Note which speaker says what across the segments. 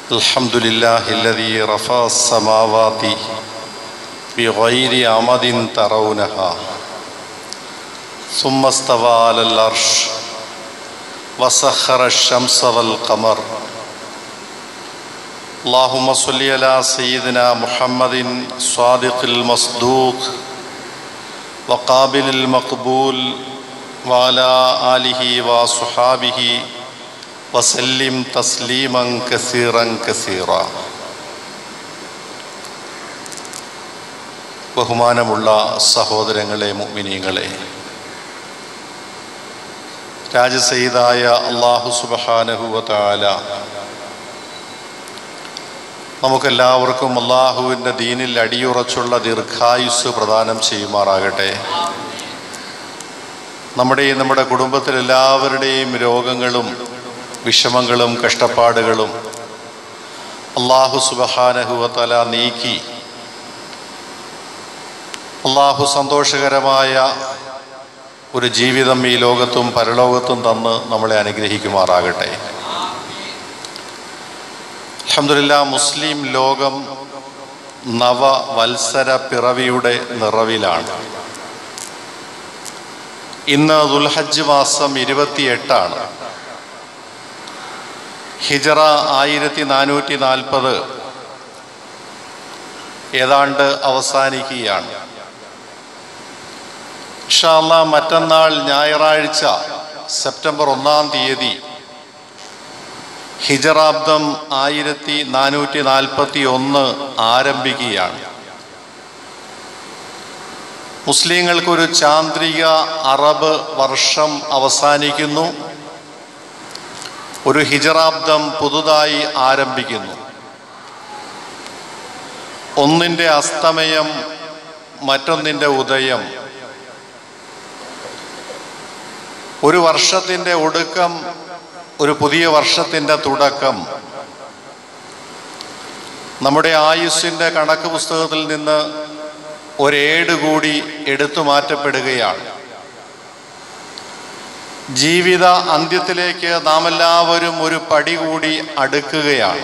Speaker 1: الحمد لله الذي رفع السماوات بغير عمد ترونها ثم استوى على العرش وسخر الشمس والقمر اللهم صل على سيدنا محمد صادق المصدوق وقابل المقبول وعلى آله وصحابه വസല്ലിം തസ്ലീമൻ കസീറൻ കസീറ ബഹുമാനമുള്ള സഹോദരങ്ങളെ മുഅ്മിനീങ്ങളെ രാജസയ്യിദായ അള്ളാഹു സുബഹാനഹുവതാല നമുക്കെല്ലാവർക്കും അള്ളാഹുവിൻ്റെ ദീനിൽ അടിയുറച്ചുള്ള ദീർഘായുസ് പ്രദാനം ചെയ്യുമാറാകട്ടെ നമ്മുടെയും നമ്മുടെ കുടുംബത്തിലെല്ലാവരുടെയും രോഗങ്ങളും വിഷമങ്ങളും കഷ്ടപ്പാടുകളും അള്ളാഹു സുബഹാനഹുവതല നീക്കി അള്ളാഹു സന്തോഷകരമായ ഒരു ജീവിതം ഈ ലോകത്തും പരലോകത്തും തന്ന് നമ്മളെ അനുഗ്രഹിക്കുമാറാകട്ടെ അലഹമില്ല മുസ്ലിം ലോകം നവവത്സര പിറവിയുടെ നിറവിലാണ് ഇന്ന് ദുൽഹജ്ജ് മാസം ഇരുപത്തിയെട്ടാണ് ഹിജറ ആയിരത്തി നാനൂറ്റി നാൽപ്പത് ഏതാണ്ട് അവസാനിക്കുകയാണ് ഇഷാല്ല മറ്റന്നാൾ ഞായറാഴ്ച സെപ്റ്റംബർ ഒന്നാം തീയതി ഹിജറാബ്ദം ആയിരത്തി നാനൂറ്റി നാൽപ്പത്തി ഒന്ന് ആരംഭിക്കുകയാണ് മുസ്ലിങ്ങൾക്കൊരു ചാന്ദ്രിക അറബ് വർഷം അവസാനിക്കുന്നു ഒരു ഹിജറാബ്ദം പുതുതായി ആരംഭിക്കുന്നു ഒന്നിൻ്റെ അസ്തമയം മറ്റൊന്നിൻ്റെ ഉദയം ഒരു വർഷത്തിൻ്റെ ഒടുക്കം ഒരു പുതിയ വർഷത്തിൻ്റെ തുടക്കം നമ്മുടെ ആയുസ്സിൻ്റെ കണക്ക് പുസ്തകത്തിൽ നിന്ന് ഒരേട് കൂടി എടുത്തു മാറ്റപ്പെടുകയാണ് ജീവിത അന്ത്യത്തിലേക്ക് നാം എല്ലാവരും ഒരു പടി കൂടി അടുക്കുകയാണ്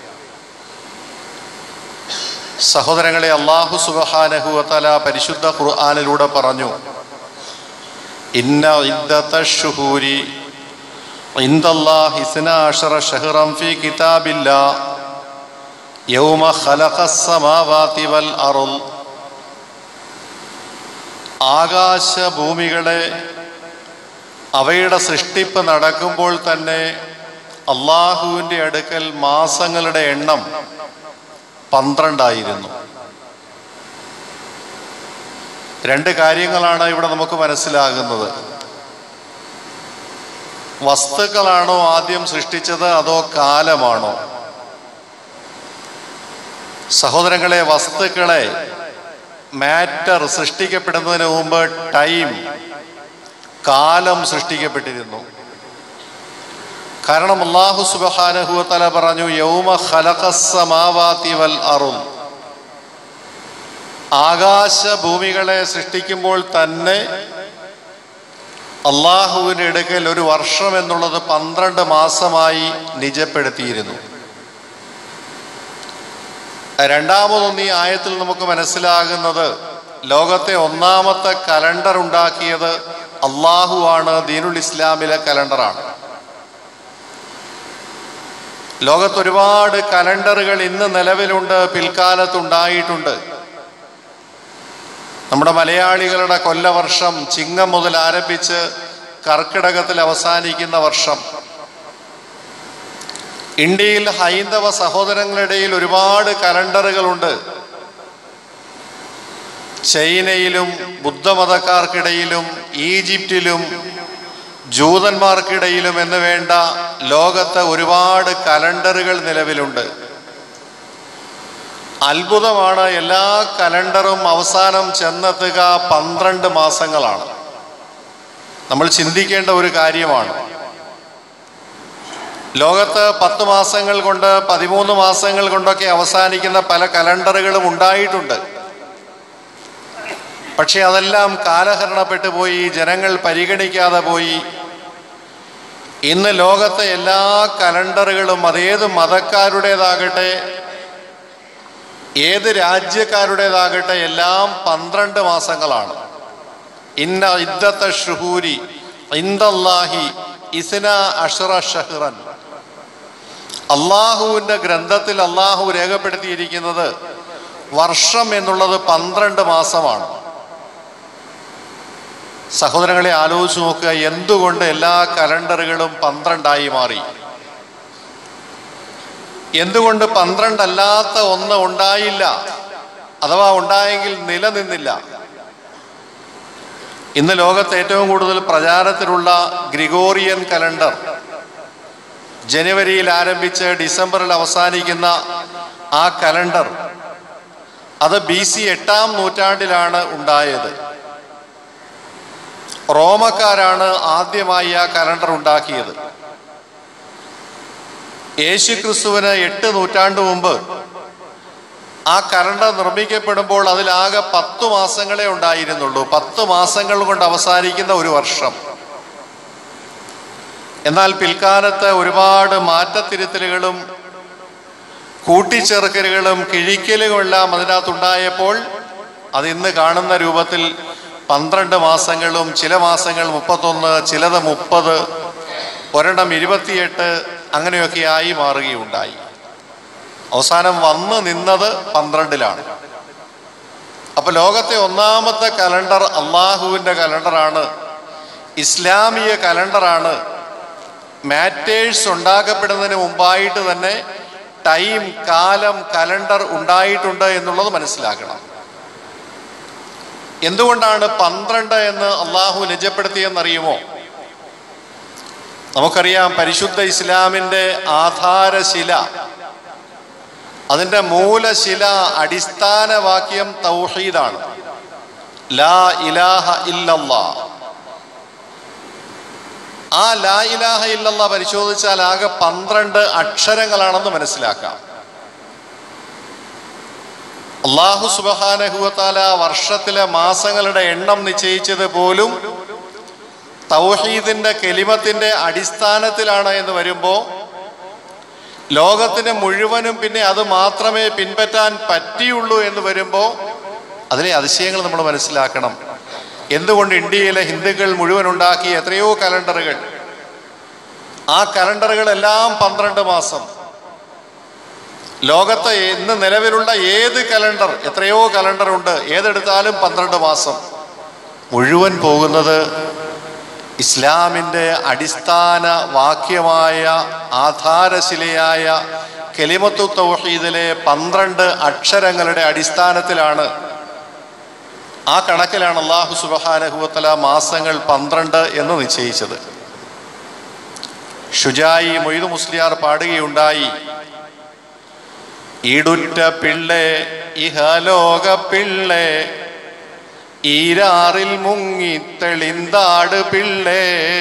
Speaker 1: സഹോദരങ്ങളെ അള്ളാഹു സുബഹാനഹുവല പരിശുദ്ധ ഖുർആാനിലൂടെ പറഞ്ഞു ഇന്ന ഇദ്ദത്ത ഷുഹൂരി ഇന്ദല്ലാഹിസ്ന അഷറ ഷഹ്റം ഫി കിതാബില്ലാ യൗമ ഖലഖസ് സമാവാതി വൽ അറുൾ ആകാശ ഭൂമികളെ അവയുടെ സൃഷ്ടിപ്പ് നടക്കുമ്പോൾ തന്നെ അള്ളാഹുവിൻ്റെ അടുക്കൽ മാസങ്ങളുടെ എണ്ണം പന്ത്രണ്ടായിരുന്നു രണ്ട് കാര്യങ്ങളാണ് ഇവിടെ നമുക്ക് മനസ്സിലാകുന്നത് വസ്തുക്കളാണോ ആദ്യം സൃഷ്ടിച്ചത് അതോ കാലമാണോ സഹോദരങ്ങളെ വസ്തുക്കളെ മാറ്റർ സൃഷ്ടിക്കപ്പെടുന്നതിന് മുമ്പ് ടൈം കാലം സൃഷ്ടിക്കപ്പെട്ടിരുന്നു കാരണം അള്ളാഹു സുബഹാനഹുവത്തല പറഞ്ഞു യൗമ ഖലഖസ്സമാവാതി വൽ അറും ആകാശ ഭൂമികളെ സൃഷ്ടിക്കുമ്പോൾ തന്നെ അള്ളാഹുവിൻ്റെ അടുക്കൽ ഒരു വർഷം എന്നുള്ളത് പന്ത്രണ്ട് മാസമായി നിജപ്പെടുത്തിയിരുന്നു രണ്ടാമതൊന്ന് ഈ ആയത്തിൽ നമുക്ക് മനസ്സിലാകുന്നത് ലോകത്തെ ഒന്നാമത്തെ കലണ്ടർ ഉണ്ടാക്കിയത് അള്ളാഹു ആണ് ദീനുൽ ഇസ്ലാമിലെ കലണ്ടറാണ് ലോകത്ത് ഒരുപാട് കലണ്ടറുകൾ ഇന്ന് നിലവിലുണ്ട് പിൽക്കാലത്തുണ്ടായിട്ടുണ്ട് നമ്മുടെ മലയാളികളുടെ കൊല്ലവർഷം ചിങ്ങം മുതൽ ആരംഭിച്ച് കർക്കിടകത്തിൽ അവസാനിക്കുന്ന വർഷം ഇന്ത്യയിൽ ഹൈന്ദവ സഹോദരങ്ങളിടയിൽ ഒരുപാട് കലണ്ടറുകളുണ്ട് ചൈനയിലും ബുദ്ധമതക്കാർക്കിടയിലും ഈജിപ്തിലും ജൂതന്മാർക്കിടയിലും എന്ന് വേണ്ട ലോകത്ത് ഒരുപാട് കലണ്ടറുകൾ നിലവിലുണ്ട് അത്ഭുതമാണ് എല്ലാ കലണ്ടറും അവസാനം ചെന്നെത്തുക പന്ത്രണ്ട് മാസങ്ങളാണ് നമ്മൾ ചിന്തിക്കേണ്ട ഒരു കാര്യമാണ് ലോകത്ത് പത്ത് മാസങ്ങൾ കൊണ്ട് പതിമൂന്ന് മാസങ്ങൾ കൊണ്ടൊക്കെ അവസാനിക്കുന്ന പല കലണ്ടറുകളും ഉണ്ടായിട്ടുണ്ട് പക്ഷെ അതെല്ലാം കാലഹരണപ്പെട്ടു പോയി ജനങ്ങൾ പരിഗണിക്കാതെ പോയി ഇന്ന് ലോകത്തെ എല്ലാ കലണ്ടറുകളും അതേത് മതക്കാരുടേതാകട്ടെ ഏത് രാജ്യക്കാരുടേതാകട്ടെ എല്ലാം പന്ത്രണ്ട് മാസങ്ങളാണ് ഇന്ന ഇദ്ദത്ത ഷുഹൂരി ഇന്ദല്ലാഹി ഇസ്ന അഷറ ഷഹ്റൻ അള്ളാഹുവിൻ്റെ ഗ്രന്ഥത്തിൽ അള്ളാഹു രേഖപ്പെടുത്തിയിരിക്കുന്നത് വർഷം എന്നുള്ളത് പന്ത്രണ്ട് മാസമാണ് സഹോദരങ്ങളെ ആലോചിച്ച് നോക്കുക എന്തുകൊണ്ട് എല്ലാ കലണ്ടറുകളും പന്ത്രണ്ടായി മാറി എന്തുകൊണ്ട് പന്ത്രണ്ടല്ലാത്ത ഒന്ന് ഉണ്ടായില്ല അഥവാ ഉണ്ടായെങ്കിൽ നിലനിന്നില്ല ഇന്ന് ലോകത്ത് ഏറ്റവും കൂടുതൽ പ്രചാരത്തിലുള്ള ഗ്രിഗോറിയൻ കലണ്ടർ ജനുവരിയിൽ ആരംഭിച്ച് ഡിസംബറിൽ അവസാനിക്കുന്ന ആ കലണ്ടർ അത് ബി സി എട്ടാം നൂറ്റാണ്ടിലാണ് ഉണ്ടായത് റോമക്കാരാണ് ആദ്യമായി ആ കലണ്ടർ ഉണ്ടാക്കിയത് യേശു ക്രിസ്തുവിന് എട്ട് നൂറ്റാണ്ട് മുമ്പ് ആ കലണ്ടർ നിർമ്മിക്കപ്പെടുമ്പോൾ അതിലാകെ പത്തു മാസങ്ങളെ ഉണ്ടായിരുന്നുള്ളൂ പത്ത് മാസങ്ങൾ കൊണ്ട് അവസാനിക്കുന്ന ഒരു വർഷം എന്നാൽ പിൽക്കാലത്ത് ഒരുപാട് മാറ്റത്തിരുത്തലുകളും കൂട്ടിച്ചേർക്കലുകളും കിഴിക്കലുകളും എല്ലാം അതിനകത്തുണ്ടായപ്പോൾ അത് ഇന്ന് കാണുന്ന രൂപത്തിൽ പന്ത്രണ്ട് മാസങ്ങളും ചില മാസങ്ങൾ മുപ്പത്തൊന്ന് ചിലത് മുപ്പത് ഒരെണ്ണം ഇരുപത്തിയെട്ട് അങ്ങനെയൊക്കെ ആയി മാറുകയുണ്ടായി അവസാനം വന്ന് നിന്നത് പന്ത്രണ്ടിലാണ് അപ്പൊ ലോകത്തെ ഒന്നാമത്തെ കലണ്ടർ അള്ളാഹുവിൻ്റെ കലണ്ടറാണ് ഇസ്ലാമിക കലണ്ടറാണ് മാറ്റേഴ്സ് ഉണ്ടാക്കപ്പെടുന്നതിന് മുമ്പായിട്ട് തന്നെ ടൈം കാലം കലണ്ടർ ഉണ്ടായിട്ടുണ്ട് എന്നുള്ളത് മനസ്സിലാക്കണം എന്തുകൊണ്ടാണ് പന്ത്രണ്ട് എന്ന് അള്ളാഹു നിജപ്പെടുത്തിയെന്നറിയുമോ നമുക്കറിയാം പരിശുദ്ധ ഇസ്ലാമിൻ്റെ ആധാരശില അതിൻ്റെ മൂലശില അടിസ്ഥാന വാക്യം തൗഹീദാണ് ലാ ഇലാഹ ഇല്ലല്ലാ ആ ലാ ഇലാഹ ഇല്ലല്ലാ പരിശോധിച്ചാൽ ആകെ പന്ത്രണ്ട് അക്ഷരങ്ങളാണെന്ന് മനസ്സിലാക്കാം അള്ളാഹു സുബഹാനഹുവത്താല വർഷത്തിലെ മാസങ്ങളുടെ എണ്ണം നിശ്ചയിച്ചത് പോലും തൗഹീദിന്റെ കെലിമത്തിന്റെ അടിസ്ഥാനത്തിലാണ് എന്ന് വരുമ്പോൾ ലോകത്തിന് മുഴുവനും പിന്നെ അത് മാത്രമേ പിൻപറ്റാൻ പറ്റിയുള്ളൂ എന്ന് വരുമ്പോൾ അതിലെ അതിശയങ്ങൾ നമ്മൾ മനസ്സിലാക്കണം എന്തുകൊണ്ട് ഇന്ത്യയിലെ ഹിന്ദുക്കൾ മുഴുവൻ ഉണ്ടാക്കിയ എത്രയോ കലണ്ടറുകൾ ആ കലണ്ടറുകളെല്ലാം പന്ത്രണ്ട് മാസം ലോകത്തെ ഇന്ന് നിലവിലുള്ള ഏത് കലണ്ടർ എത്രയോ കലണ്ടർ ഉണ്ട് ഏതെടുത്താലും പന്ത്രണ്ട് മാസം മുഴുവൻ പോകുന്നത് ഇസ്ലാമിൻ്റെ അടിസ്ഥാന വാക്യമായ ആധാരശിലയായ കെലിമത്തു തൗഹീദിലെ പന്ത്രണ്ട് അക്ഷരങ്ങളുടെ അടിസ്ഥാനത്തിലാണ് ആ കണക്കിലാണ് അള്ളാഹു സുബഹാനഹുവത്തല മാസങ്ങൾ പന്ത്രണ്ട് എന്ന് നിശ്ചയിച്ചത് ഷുജായി മൊയ്തു മുസ്ലിയാർ പാടുകയുണ്ടായി ഈടുറ്റ പിള്ളേ ഇഹലോക പിള്ളേ ഈരാറിൽ മുങ്ങി തെളിന്താട് പിള്ളേ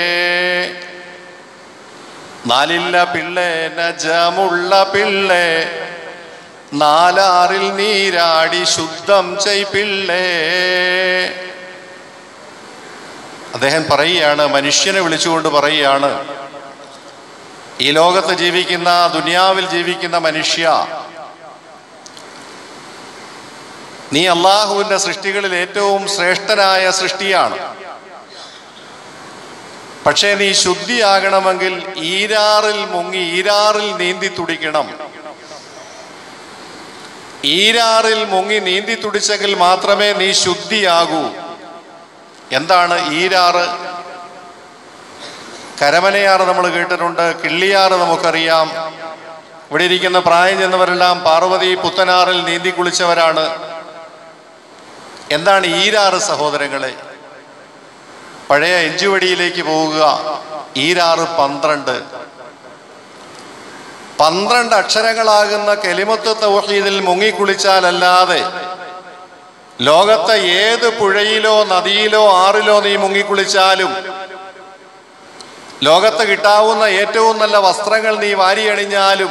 Speaker 1: നാലില്ല പിള്ളേ നജമുള്ള പിള്ളേ നാലാറിൽ നീരാടി ശുദ്ധം ചെയ് പിള്ളേ അദ്ദേഹം പറയുകയാണ് മനുഷ്യനെ വിളിച്ചുകൊണ്ട് പറയുകയാണ് ഈ ലോകത്ത് ജീവിക്കുന്ന ദുനിയാവിൽ ജീവിക്കുന്ന മനുഷ്യ നീ അള്ളാഹുവിൻ്റെ സൃഷ്ടികളിൽ ഏറ്റവും ശ്രേഷ്ഠനായ സൃഷ്ടിയാണ് പക്ഷേ നീ ശുദ്ധിയാകണമെങ്കിൽ ഈരാറിൽ മുങ്ങി ഈരാറിൽ നീന്തി തുടിക്കണം ഈരാറിൽ മുങ്ങി നീന്തി തുടിച്ചെങ്കിൽ മാത്രമേ നീ ശുദ്ധിയാകൂ എന്താണ് ഈരാറ് കരമനയാറ് നമ്മൾ കേട്ടിട്ടുണ്ട് കിള്ളിയാറ് നമുക്കറിയാം ഇവിടെ ഇരിക്കുന്ന പ്രായം ചെന്നവരെല്ലാം പാർവതി പുത്തനാറിൽ നീന്തി കുളിച്ചവരാണ് എന്താണ് ഈരാറ് സഹോദരങ്ങളെ പഴയ എഞ്ചുവടിയിലേക്ക് പോവുക ഈരാറ് പന്ത്രണ്ട് പന്ത്രണ്ട് അക്ഷരങ്ങളാകുന്ന കെലിമത്ത് തൗഹീദിൽ മുങ്ങിക്കുളിച്ചാലല്ലാതെ ലോകത്തെ ഏത് പുഴയിലോ നദിയിലോ ആറിലോ നീ മുങ്ങിക്കുളിച്ചാലും ലോകത്ത് കിട്ടാവുന്ന ഏറ്റവും നല്ല വസ്ത്രങ്ങൾ നീ വാരിയണിഞ്ഞാലും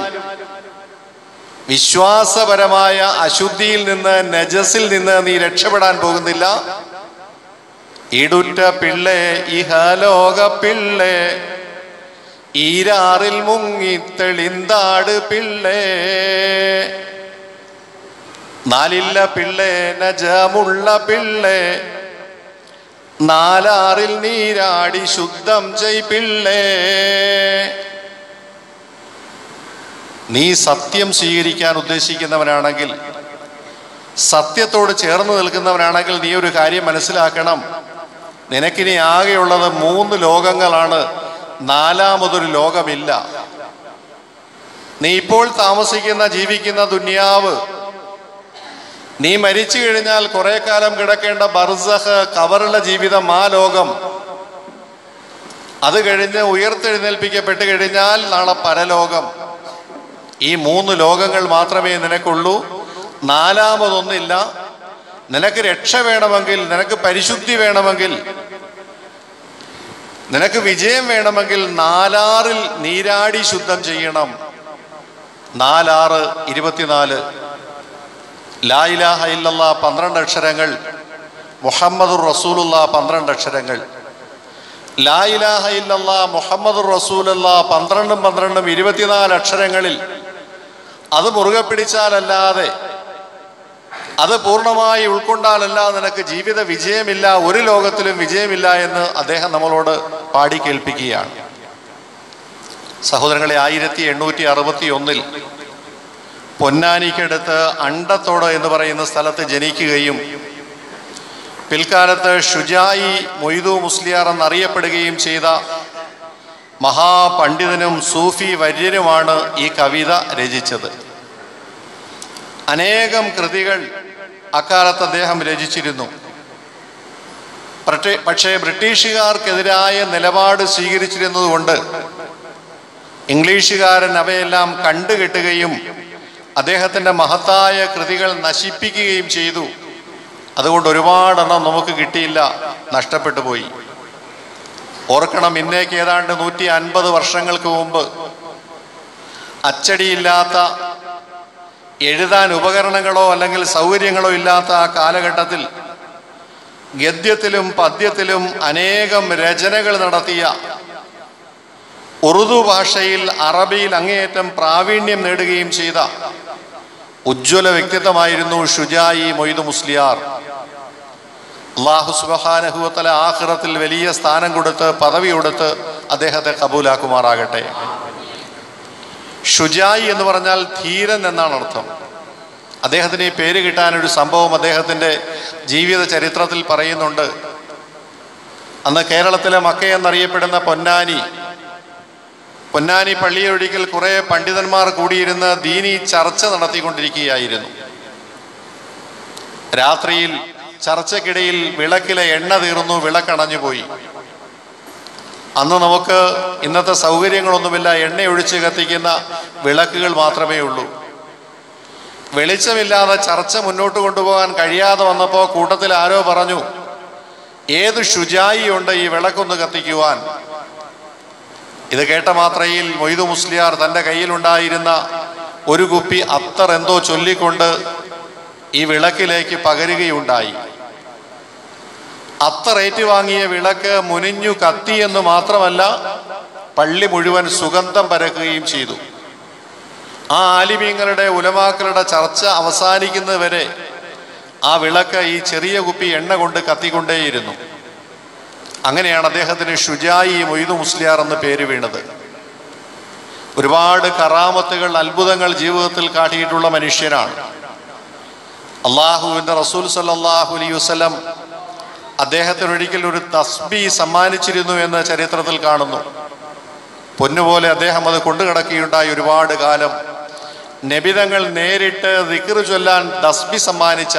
Speaker 1: വിശ്വാസപരമായ അശുദ്ധിയിൽ നിന്ന് നജസിൽ നിന്ന് നീ രക്ഷപ്പെടാൻ പോകുന്നില്ല ഇടുറ്റ പിള്ളേ ഇഹലോക പിള്ളേ ഈരാറിൽ മുങ്ങി തെളിന്താട് പിള്ളേ നാലില്ല പിള്ളേ നജമുള്ള പിള്ളേ നാലാറിൽ നീരാടി ശുദ്ധം ചെയ് പിള്ളേ നീ സത്യം സ്വീകരിക്കാൻ ഉദ്ദേശിക്കുന്നവനാണെങ്കിൽ സത്യത്തോട് ചേർന്ന് നിൽക്കുന്നവനാണെങ്കിൽ നീ ഒരു കാര്യം മനസ്സിലാക്കണം നിനക്കിനി ആകെയുള്ളത് മൂന്ന് ലോകങ്ങളാണ് നാലാമതൊരു ലോകമില്ല നീ ഇപ്പോൾ താമസിക്കുന്ന ജീവിക്കുന്ന ദുനിയാവ് നീ മരിച്ചു കഴിഞ്ഞാൽ കുറെ കാലം കിടക്കേണ്ട ബർസഹ് കവറുള്ള ജീവിതം ആ ലോകം അത് കഴിഞ്ഞ് ഉയർത്തെഴുന്നേൽപ്പിക്കപ്പെട്ട് കഴിഞ്ഞാൽ നാളെ പരലോകം ഈ മൂന്ന് ലോകങ്ങൾ മാത്രമേ നിനക്കുള്ളൂ നാലാമതൊന്നില്ല നിനക്ക് രക്ഷ വേണമെങ്കിൽ നിനക്ക് പരിശുദ്ധി വേണമെങ്കിൽ നിനക്ക് വിജയം വേണമെങ്കിൽ നാലാറിൽ നീരാടി ശുദ്ധം ചെയ്യണം നാലാറ് ഇരുപത്തിനാല് ലാ ഇലാഹ ഇല്ലല്ലാ പന്ത്രണ്ട് അക്ഷരങ്ങൾ മുഹമ്മദുർ റസൂലുള്ള പന്ത്രണ്ട് അക്ഷരങ്ങൾ ലാ ഇലാഹ ഇല്ലല്ലാ മുഹമ്മദുർ റസൂലുള്ള പന്ത്രണ്ടും പന്ത്രണ്ടും ഇരുപത്തിനാല് അക്ഷരങ്ങളിൽ അത് മുറുകെ പിടിച്ചാലല്ലാതെ അത് പൂർണ്ണമായി ഉൾക്കൊണ്ടാലല്ലാതെ നിനക്ക് ജീവിത വിജയമില്ല ഒരു ലോകത്തിലും വിജയമില്ല എന്ന് അദ്ദേഹം നമ്മളോട് പാടി കേൾപ്പിക്കുകയാണ് സഹോദരങ്ങളെ ആയിരത്തി എണ്ണൂറ്റി അറുപത്തി ഒന്നിൽ പൊന്നാനിക്കടുത്ത് അണ്ടത്തോട് എന്ന് പറയുന്ന സ്ഥലത്ത് ജനിക്കുകയും പിൽക്കാലത്ത് ഷുജായി മൊയ്തു മുസ്ലിയാർ എന്നറിയപ്പെടുകയും ചെയ്ത മഹാപണ്ഡിതനും സൂഫി വര്യനുമാണ് ഈ കവിത രചിച്ചത് അനേകം കൃതികൾ അക്കാലത്ത് അദ്ദേഹം രചിച്ചിരുന്നു പ്രട്ടെ- പക്ഷേ ബ്രിട്ടീഷുകാർക്കെതിരായ നിലപാട് സ്വീകരിച്ചിരുന്നതുകൊണ്ട് ഇംഗ്ലീഷുകാരൻ അവയെല്ലാം കണ്ടുകെട്ടുകയും അദ്ദേഹത്തിൻ്റെ മഹത്തായ കൃതികൾ നശിപ്പിക്കുകയും ചെയ്തു അതുകൊണ്ട് ഒരുപാടെണ്ണം നമുക്ക് കിട്ടിയില്ല നഷ്ടപ്പെട്ടു പോയി ഓർക്കണം ഇന്നേക്ക് ഏതാണ്ട് നൂറ്റി അൻപത് വർഷങ്ങൾക്ക് മുമ്പ് അച്ചടിയില്ലാത്ത എഴുതാൻ ഉപകരണങ്ങളോ അല്ലെങ്കിൽ സൗകര്യങ്ങളോ ഇല്ലാത്ത ആ കാലഘട്ടത്തിൽ ഗദ്യത്തിലും പദ്യത്തിലും അനേകം രചനകൾ നടത്തിയ ഉറുദു ഭാഷയിൽ അറബിയിൽ അങ്ങേയറ്റം പ്രാവീണ്യം നേടുകയും ചെയ്ത ഉജ്ജ്വല വ്യക്തിത്വമായിരുന്നു ഷുജായി മൊയ്തു മുസ്ലിയാർ അള്ളാഹു സുബഹാനഹുവത്തല ആഖിറത്തിൽ വലിയ സ്ഥാനം കൊടുത്ത് പദവി കൊടുത്ത് അദ്ദേഹത്തെ കബൂലാക്കുമാറാകട്ടെ ഷുജായി എന്ന് പറഞ്ഞാൽ ധീരൻ എന്നാണ് അർത്ഥം അദ്ദേഹത്തിന് ഈ പേര് കിട്ടാനൊരു സംഭവം അദ്ദേഹത്തിൻ്റെ ജീവിത ചരിത്രത്തിൽ പറയുന്നുണ്ട് അന്ന് കേരളത്തിലെ മക്ക എന്നറിയപ്പെടുന്ന പൊന്നാനി പൊന്നാനി പള്ളിയൊഴിക്കൽ കുറെ പണ്ഡിതന്മാർ കൂടിയിരുന്ന് ദീനി ചർച്ച നടത്തിക്കൊണ്ടിരിക്കുകയായിരുന്നു രാത്രിയിൽ ചർച്ചയ്ക്കിടയിൽ വിളക്കിലെ എണ്ണ തീർന്നു വിളക്കണഞ്ഞു പോയി അന്ന് നമുക്ക് ഇന്നത്തെ സൗകര്യങ്ങളൊന്നുമില്ല എണ്ണ ഒഴിച്ച് കത്തിക്കുന്ന വിളക്കുകൾ മാത്രമേ ഉള്ളൂ വെളിച്ചമില്ലാതെ ചർച്ച മുന്നോട്ട് കൊണ്ടുപോകാൻ കഴിയാതെ വന്നപ്പോൾ കൂട്ടത്തിൽ ആരോ പറഞ്ഞു ഏത് ഷുജായി ഉണ്ട് ഈ വിളക്കൊന്ന് കത്തിക്കുവാൻ ഇത് കേട്ട മാത്രയിൽ മൊയ്തു മുസ്ലിയാർ തൻ്റെ കയ്യിലുണ്ടായിരുന്ന ഒരു കുപ്പി അത്തർ എന്തോ ചൊല്ലിക്കൊണ്ട് ഈ വിളക്കിലേക്ക് പകരുകയുണ്ടായി അത്തർ ഏറ്റുവാങ്ങിയ വിളക്ക് മുനിഞ്ഞു കത്തി എന്ന് മാത്രമല്ല പള്ളി മുഴുവൻ സുഗന്ധം പരക്കുകയും ചെയ്തു ആ ആലിമീങ്ങളുടെ ഉലമാക്കളുടെ ചർച്ച അവസാനിക്കുന്നതുവരെ ആ വിളക്ക് ഈ ചെറിയ കുപ്പി എണ്ണ കൊണ്ട് കത്തിക്കൊണ്ടേയിരുന്നു അങ്ങനെയാണ് അദ്ദേഹത്തിന് ഷുജായി മൊയ്തു മുസ്ലിയാർ എന്ന് പേര് വീണത് ഒരുപാട് കറാമത്തുകൾ അത്ഭുതങ്ങൾ ജീവിതത്തിൽ കാട്ടിയിട്ടുള്ള മനുഷ്യനാണ് അള്ളാഹുവിൻ്റെ റസൂൽ സല്ലാഹു അലൈഹി വസ്ലം അദ്ദേഹത്തിന് ഒരിക്കൽ ഒരു തസ്ബി സമ്മാനിച്ചിരുന്നു എന്ന് ചരിത്രത്തിൽ കാണുന്നു പൊന്നുപോലെ അദ്ദേഹം അത് കൊണ്ടുകിടക്കുകയുണ്ടായി ഒരുപാട് കാലം നബിതങ്ങൾ നേരിട്ട് ദിക്റ് ചൊല്ലാൻ തസ്ബി സമ്മാനിച്ച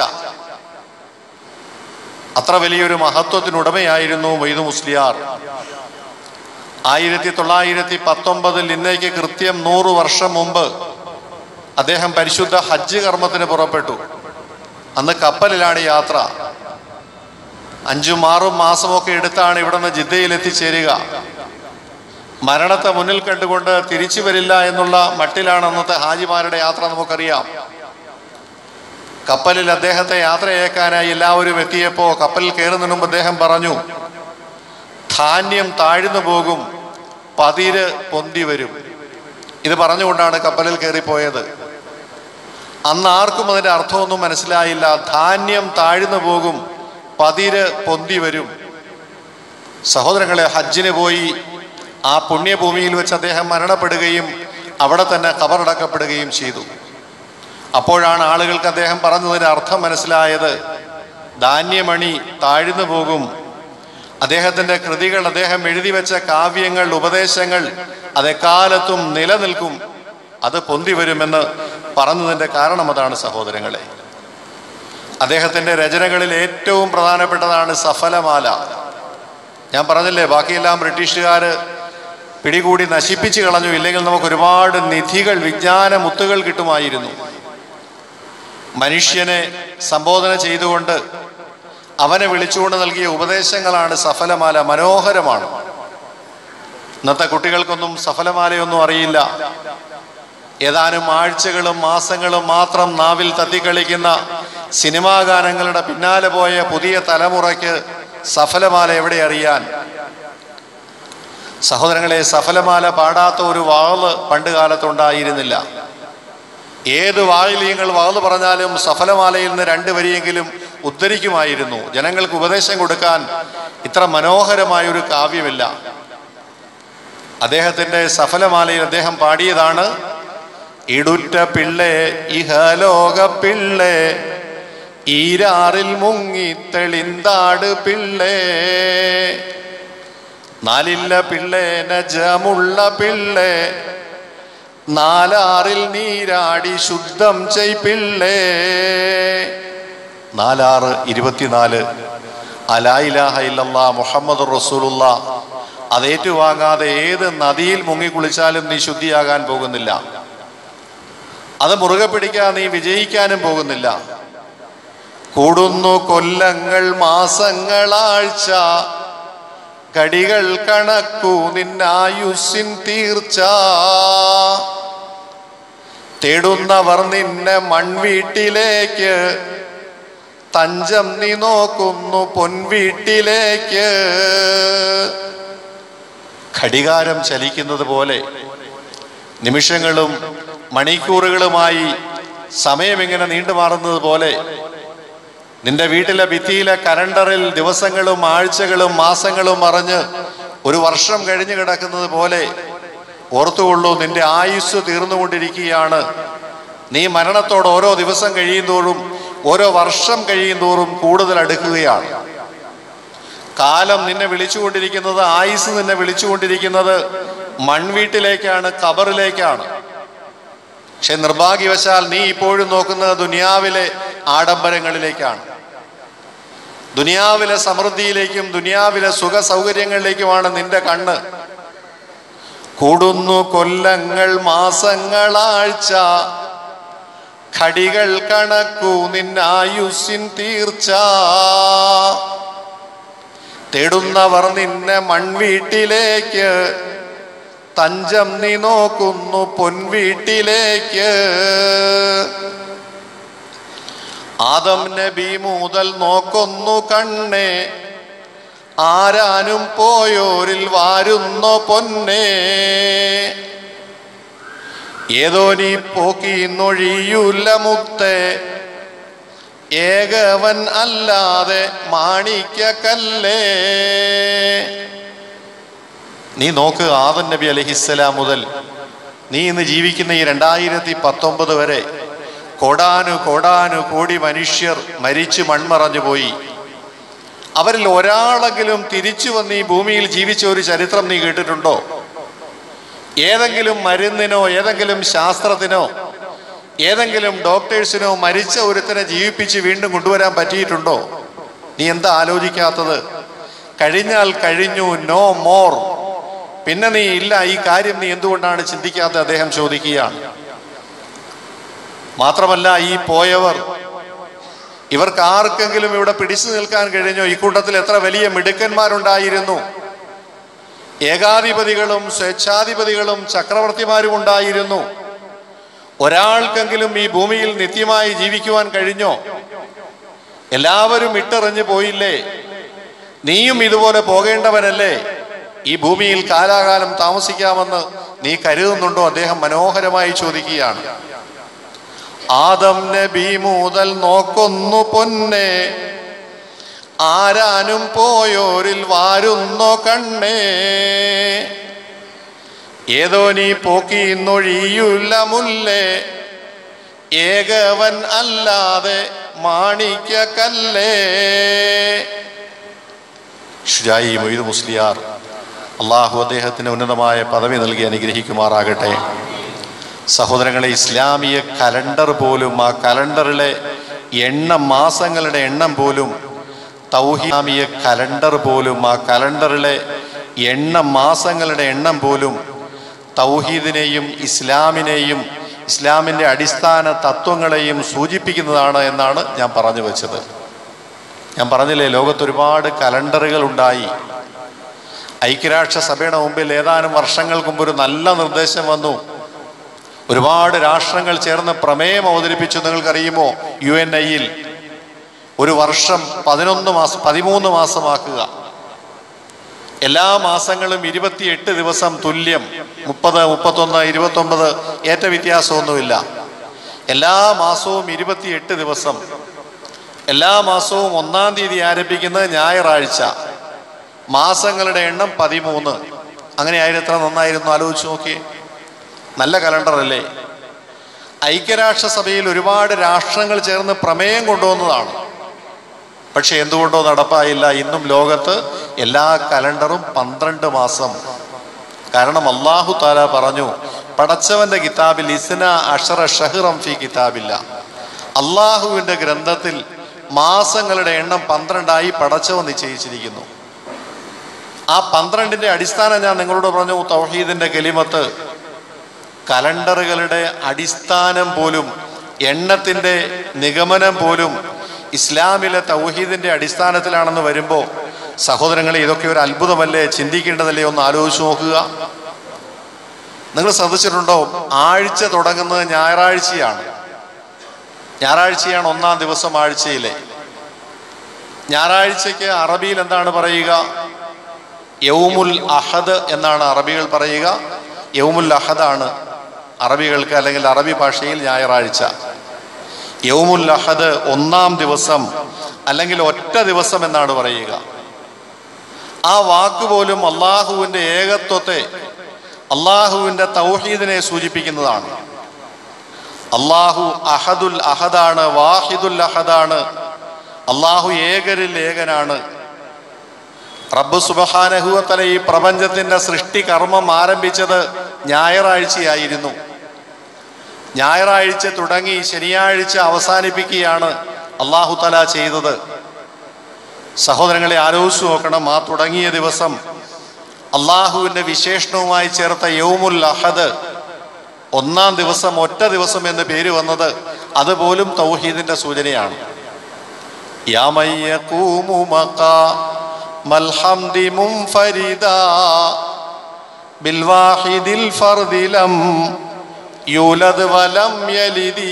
Speaker 1: അത്ര വലിയൊരു മഹത്വത്തിനുടമയായിരുന്നു മൊയ്തു മുസ്ലിയാർ ആയിരത്തി തൊള്ളായിരത്തി പത്തൊമ്പതിൽ ഇന്നേക്ക് കൃത്യം നൂറ് വർഷം മുമ്പ് അദ്ദേഹം പരിശുദ്ധ ഹജ്ജ് കർമ്മത്തിന് പുറപ്പെട്ടു അന്ന് കപ്പലിലാണ് യാത്ര അഞ്ചും ആറും മാസമൊക്കെ എടുത്താണ് ഇവിടുന്ന് ജിദ്ദയിൽ എത്തിച്ചേരുക മരണത്തെ മുന്നിൽ കണ്ടുകൊണ്ട് തിരിച്ചു വരില്ല എന്നുള്ള മട്ടിലാണ് അന്നത്തെ ഹാജിമാരുടെ യാത്ര നമുക്കറിയാം കപ്പലിൽ അദ്ദേഹത്തെ യാത്രയേക്കാനായി എല്ലാവരും എത്തിയപ്പോൾ കപ്പലിൽ കയറുന്നതിന് മുമ്പ് അദ്ദേഹം പറഞ്ഞു ധാന്യം താഴ്ന്നു പോകും പതിര് പൊന്തി വരും ഇത് പറഞ്ഞുകൊണ്ടാണ് കപ്പലിൽ കയറിപ്പോയത് അന്ന് ആർക്കും അതിന്റെ അർത്ഥമൊന്നും മനസ്സിലായില്ല ധാന്യം താഴ്ന്നു പോകും പതിര് പൊന്തി വരും സഹോദരങ്ങളെ ഹജ്ജിന് പോയി ആ പുണ്യഭൂമിയിൽ വെച്ച് അദ്ദേഹം മരണപ്പെടുകയും അവിടെ തന്നെ കബറടക്കപ്പെടുകയും ചെയ്തു അപ്പോഴാണ് ആളുകൾക്ക് അദ്ദേഹം പറഞ്ഞതിന്റെ അർത്ഥം മനസ്സിലായത് ധാന്യമണി താഴ്ന്നു പോകും അദ്ദേഹത്തിന്റെ കൃതികൾ അദ്ദേഹം എഴുതി വെച്ച കാവ്യങ്ങൾ ഉപദേശങ്ങൾ അതെക്കാലത്തും നിലനിൽക്കും അത് പൊന്തി വരുമെന്ന് പറഞ്ഞതിന്റെ കാരണം അതാണ് സഹോദരങ്ങളെ അദ്ദേഹത്തിന്റെ രചനകളിൽ ഏറ്റവും പ്രധാനപ്പെട്ടതാണ് സഫലമാല ഞാൻ പറഞ്ഞില്ലേ ബാക്കിയെല്ലാം ബ്രിട്ടീഷുകാര് പിടികൂടി നശിപ്പിച്ചു കളഞ്ഞു ഇല്ലെങ്കിൽ നമുക്ക് ഒരുപാട് നിധികൾ വിജ്ഞാന മുത്തുകൾ കിട്ടുമായിരുന്നു മനുഷ്യനെ സംബോധന ചെയ്തുകൊണ്ട് അവനെ വിളിച്ചുകൊണ്ട് നൽകിയ ഉപദേശങ്ങളാണ് സഫലമാല മനോഹരമാണ് ഇന്നത്തെ കുട്ടികൾക്കൊന്നും സഫലമാലയൊന്നും അറിയില്ല ഏതാനും ആഴ്ചകളും മാസങ്ങളും മാത്രം നാവിൽ തത്തിക്കളിക്കുന്ന സിനിമാ ഗാനങ്ങളുടെ പിന്നാലെ പോയ പുതിയ തലമുറയ്ക്ക് സഫലമാല എവിടെ അറിയാൻ സഹോദരങ്ങളെ സഫലമാല പാടാത്ത ഒരു വാള് പണ്ട് കാലത്തുണ്ടായിരുന്നില്ല ഏത് വായിലീങ്ങൾ വാള് പറഞ്ഞാലും സഫലമാലയിൽ നിന്ന് രണ്ട് വരിയെങ്കിലും ഉദ്ധരിക്കുമായിരുന്നു ജനങ്ങൾക്ക് ഉപദേശം കൊടുക്കാൻ ഇത്ര മനോഹരമായ ഒരു കാവ്യമില്ല അദ്ദേഹത്തിന്റെ സഫലമാലയിൽ അദ്ദേഹം പാടിയതാണ് ഇടുറ്റ പിള്ളേ ഇഹലോക പിള്ളേ ഈരാറിൽ മുങ്ങി തെളിന്താട് പിള്ളേ നാലില്ല പിള്ളേ നജമുള്ള പിള്ളേ നാലാറിൽ നീരാടി ശുദ്ധം ചെയ് പിള്ളേ നാലാറ് ഇരുപത്തിനാല് അലായിലാഹ ഇല്ലല്ലാ മുഹമ്മദ് റസൂലുള്ള അത് ഏറ്റുവാങ്ങാതെ ഏത് നദിയിൽ മുങ്ങി കുളിച്ചാലും നീ ശുദ്ധിയാകാൻ പോകുന്നില്ല അത് മുറുകെ പിടിക്കാൻ നീ വിജയിക്കാനും പോകുന്നില്ല കൂടുന്നു കൊല്ലങ്ങൾ മാസങ്ങളാഴ്ച കടികൾ കണക്കു നിന്നായുസിൻ തീർച്ച തേടുന്നവർ നിന്നെ മൺവീട്ടിലേക്ക് തഞ്ചം നീ നോക്കുന്നു പൊൻവീട്ടിലേക്ക് ഘടികാരം ചലിക്കുന്നത് പോലെ നിമിഷങ്ങളും മണിക്കൂറുകളുമായി സമയം ഇങ്ങനെ നീണ്ടുമാറുന്നത് പോലെ നിന്റെ വീട്ടിലെ ഭിത്തിയിലെ കലണ്ടറിൽ ദിവസങ്ങളും ആഴ്ചകളും മാസങ്ങളും മറഞ്ഞ് ഒരു വർഷം കഴിഞ്ഞു കിടക്കുന്നത് പോലെ ഓർത്തുകൊള്ളൂ നിന്റെ ആയുസ് തീർന്നുകൊണ്ടിരിക്കുകയാണ് നീ മരണത്തോട് ഓരോ ദിവസം കഴിയുന്തോറും ഓരോ വർഷം കഴിയുന്തോറും കൂടുതൽ അടുക്കുകയാണ് കാലം നിന്നെ വിളിച്ചുകൊണ്ടിരിക്കുന്നത് ആയുസ് നിന്നെ വിളിച്ചുകൊണ്ടിരിക്കുന്നത് മൺവീട്ടിലേക്കാണ് കബറിലേക്കാണ് പക്ഷെ നിർഭാഗ്യവശാൽ നീ ഇപ്പോഴും നോക്കുന്നത് ദുനിയാവിലെ ആഡംബരങ്ങളിലേക്കാണ് ദുനിയാവിലെ സമൃദ്ധിയിലേക്കും ദുനിയാവിലെ സുഖ സൗകര്യങ്ങളിലേക്കുമാണ് നിന്റെ കണ്ണ് കൂടുന്നു കൊല്ലങ്ങൾ മാസങ്ങളാഴ്ച ഘടികൾ കണക്കു നിന്നായുസിൻ തീർച്ച തേടുന്നവർ നിന്നെ മൺവീട്ടിലേക്ക് തഞ്ചം നീ നോക്കുന്നു പൊൻവീട്ടിലേക്ക് ആദം നബി മുതൽ നോക്കുന്നു കണ്ണേ ആരാനും പോയോരിൽ വാരുന്നോ പൊന്നേ ഏതോ നീ പോക്കി നൊഴിയൂല മുത്തേ ഏകവൻ അല്ലാതെ മാണിക്യ കല്ലേ നീ നോക്ക് ആദൻ നബി അലഹിസ്സലാം മുതൽ നീ ഇന്ന് ജീവിക്കുന്ന ഈ രണ്ടായിരത്തി പത്തൊമ്പത് വരെ കോടാനു കോടാനു കോടി മനുഷ്യർ മരിച്ചു മൺമറഞ്ഞു പോയി അവരിൽ ഒരാളെങ്കിലും തിരിച്ചു വന്ന് ഈ ഭൂമിയിൽ ജീവിച്ച ഒരു ചരിത്രം നീ കേട്ടിട്ടുണ്ടോ ഏതെങ്കിലും മരുന്നിനോ ഏതെങ്കിലും ശാസ്ത്രത്തിനോ ഏതെങ്കിലും ഡോക്ടേഴ്സിനോ മരിച്ച ഒരുത്തനെ ജീവിപ്പിച്ച് വീണ്ടും കൊണ്ടുവരാൻ പറ്റിയിട്ടുണ്ടോ നീ എന്താ ആലോചിക്കാത്തത് കഴിഞ്ഞാൽ കഴിഞ്ഞു നോ മോർ പിന്നെ നീ ഇല്ല ഈ കാര്യം നീ എന്തുകൊണ്ടാണ് ചിന്തിക്കാത്തത് അദ്ദേഹം ചോദിക്കുകയാണ് മാത്രമല്ല ഈ പോയവർ ഇവർക്ക് ആർക്കെങ്കിലും ഇവിടെ പിടിച്ചു നിൽക്കാൻ കഴിഞ്ഞോ ഈ കൂട്ടത്തിൽ എത്ര വലിയ മിടുക്കന്മാരുണ്ടായിരുന്നു ഏകാധിപതികളും സ്വേച്ഛാധിപതികളും ചക്രവർത്തിമാരും ഉണ്ടായിരുന്നു ഒരാൾക്കെങ്കിലും ഈ ഭൂമിയിൽ നിത്യമായി ജീവിക്കുവാൻ കഴിഞ്ഞോ എല്ലാവരും ഇട്ടെറിഞ്ഞു പോയില്ലേ നീയും ഇതുപോലെ പോകേണ്ടവനല്ലേ ഈ ഭൂമിയിൽ കാലാകാലം താമസിക്കാമെന്ന് നീ കരുതുന്നുണ്ടോ അദ്ദേഹം മനോഹരമായി ചോദിക്കുകയാണ് ആദം നബി മുതൽ നോക്കുന്നു പൊന്നെ ആരാനും പോയോരിൽ വാരുന്നോ കണ്ണേ ഏതോ നീ പോക്കി നൊഴിയില്ല മുല്ലേ ഏകവൻ അല്ലാതെ മാണിക്യ കല്ലേ ഷുജായി മൊയ്ത് മുസ്ലിയാർ അള്ളാഹു അദ്ദേഹത്തിന് ഉന്നതമായ പദവി നൽകി അനുഗ്രഹിക്കുമാറാകട്ടെ സഹോദരങ്ങളെ ഇസ്ലാമിയ കലണ്ടർ പോലും ആ കലണ്ടറിലെ എണ്ണം മാസങ്ങളുടെ എണ്ണം പോലും തൗഹിയാമിയ കലണ്ടർ പോലും ആ കലണ്ടറിലെ എണ്ണം മാസങ്ങളുടെ എണ്ണം പോലും തൗഹീദിനെയും ഇസ്ലാമിനെയും ഇസ്ലാമിൻ്റെ അടിസ്ഥാന തത്വങ്ങളെയും സൂചിപ്പിക്കുന്നതാണ് എന്നാണ് ഞാൻ പറഞ്ഞു വെച്ചത് ഞാൻ പറഞ്ഞില്ലേ ലോകത്ത് ഒരുപാട് കലണ്ടറുകൾ ഉണ്ടായി ഐക്യരാഷ്ട്ര സഭയുടെ മുമ്പിൽ ഏതാനും വർഷങ്ങൾക്ക് മുമ്പ് ഒരു നല്ല നിർദ്ദേശം വന്നു ഒരുപാട് രാഷ്ട്രങ്ങൾ ചേർന്ന് പ്രമേയം അവതരിപ്പിച്ചു നിങ്ങൾക്കറിയുമോ യു എൻ ഐയിൽ ഒരു വർഷം പതിനൊന്ന് മാസം പതിമൂന്ന് മാസമാക്കുക എല്ലാ മാസങ്ങളും ഇരുപത്തിയെട്ട് ദിവസം തുല്യം മുപ്പത് മുപ്പത്തൊന്ന് ഇരുപത്തൊമ്പത് ഏറ്റ വ്യത്യാസമൊന്നുമില്ല എല്ലാ മാസവും ഇരുപത്തിയെട്ട് ദിവസം എല്ലാ മാസവും ഒന്നാം തീയതി ആരംഭിക്കുന്നത് ഞായറാഴ്ച മാസങ്ങളുടെ എണ്ണം പതിമൂന്ന് അങ്ങനെ ആയിരുന്നു എത്ര നന്നായിരുന്നു ആലോചിച്ച് നോക്കിയേ നല്ല കലണ്ടർ അല്ലേ ഐക്യരാഷ്ട്രസഭയിൽ ഒരുപാട് രാഷ്ട്രങ്ങൾ ചേർന്ന് പ്രമേയം കൊണ്ടുവന്നതാണ് പക്ഷെ എന്തുകൊണ്ടോ നടപ്പായില്ല ഇന്നും ലോകത്ത് എല്ലാ കലണ്ടറും പന്ത്രണ്ട് മാസം കാരണം അള്ളാഹു താല പറഞ്ഞു പടച്ചവന്റെ കിതാബിൽ ഇസ്ന അഷറ ഷഹ്റം ഫി കിതാബില്ല അള്ളാഹുവിന്റെ ഗ്രന്ഥത്തിൽ മാസങ്ങളുടെ എണ്ണം പന്ത്രണ്ടായി പടച്ചവൻ നിശ്ചയിച്ചിരിക്കുന്നു ആ പന്ത്രണ്ടിന്റെ അടിസ്ഥാനം ഞാൻ നിങ്ങളോട് പറഞ്ഞു തൗഹീദിന്റെ കെലിമത്ത് കലണ്ടറുകളുടെ അടിസ്ഥാനം പോലും എണ്ണത്തിന്റെ നിഗമനം പോലും ഇസ്ലാമിലെ തൗഹീദിന്റെ അടിസ്ഥാനത്തിലാണെന്ന് വരുമ്പോൾ സഹോദരങ്ങളെ ഇതൊക്കെ ഒരു അത്ഭുതമല്ലേ ചിന്തിക്കേണ്ടതല്ലേ ഒന്ന് ആലോചിച്ച് നോക്കുക നിങ്ങൾ ശ്രദ്ധിച്ചിട്ടുണ്ടോ ആഴ്ച തുടങ്ങുന്നത് ഞായറാഴ്ചയാണ് ഞായറാഴ്ചയാണ് ഒന്നാം ദിവസം ആഴ്ചയിലെ ഞായറാഴ്ചയ്ക്ക് അറബിയിൽ എന്താണ് പറയുക യൗമുൽ അഹദ് എന്നാണ് അറബികൾ പറയുക യൗമുൽ അഹദാണ് അറബികൾക്ക് അല്ലെങ്കിൽ അറബി ഭാഷയിൽ ഞായറാഴ്ച യൗമുൽ അഹദ് ഒന്നാം ദിവസം അല്ലെങ്കിൽ ഒറ്റ ദിവസം എന്നാണ് പറയുക ആ വാക്ക് പോലും അള്ളാഹുവിൻ്റെ ഏകത്വത്തെ അള്ളാഹുവിൻ്റെ തൗഹീദിനെ സൂചിപ്പിക്കുന്നതാണ് അള്ളാഹു അഹദുൽ അഹദാണ് വാഹിദുൽ അഹദാണ് അള്ളാഹു ഏകരിൽ ഏകനാണ് റബ്ബ് സുബഹാനഹുവത്തല ഈ പ്രപഞ്ചത്തിന്റെ സൃഷ്ടി കർമ്മം ആരംഭിച്ചത് ഞായറാഴ്ചയായിരുന്നു ഞായറാഴ്ച തുടങ്ങി ശനിയാഴ്ച അവസാനിപ്പിക്കുകയാണ് അള്ളാഹു തല ചെയ്തത് സഹോദരങ്ങളെ ആലോചിച്ച് നോക്കണം ആ തുടങ്ങിയ ദിവസം അള്ളാഹുവിന്റെ വിശേഷണവുമായി ചേർത്ത യൗമുൽ അഹദ് ഒന്നാം ദിവസം ഒറ്റ ദിവസം എന്ന് പേര് വന്നത് അതുപോലും തൗഹീദിന്റെ സൂചനയാണ് യാമയ്യഖൂമു മഖാമൽ ഹംദി മുൻഫരിദാ ബിൽവാഹിദിൽ ഫർദി ലം യൂലദ് വലം യലിദി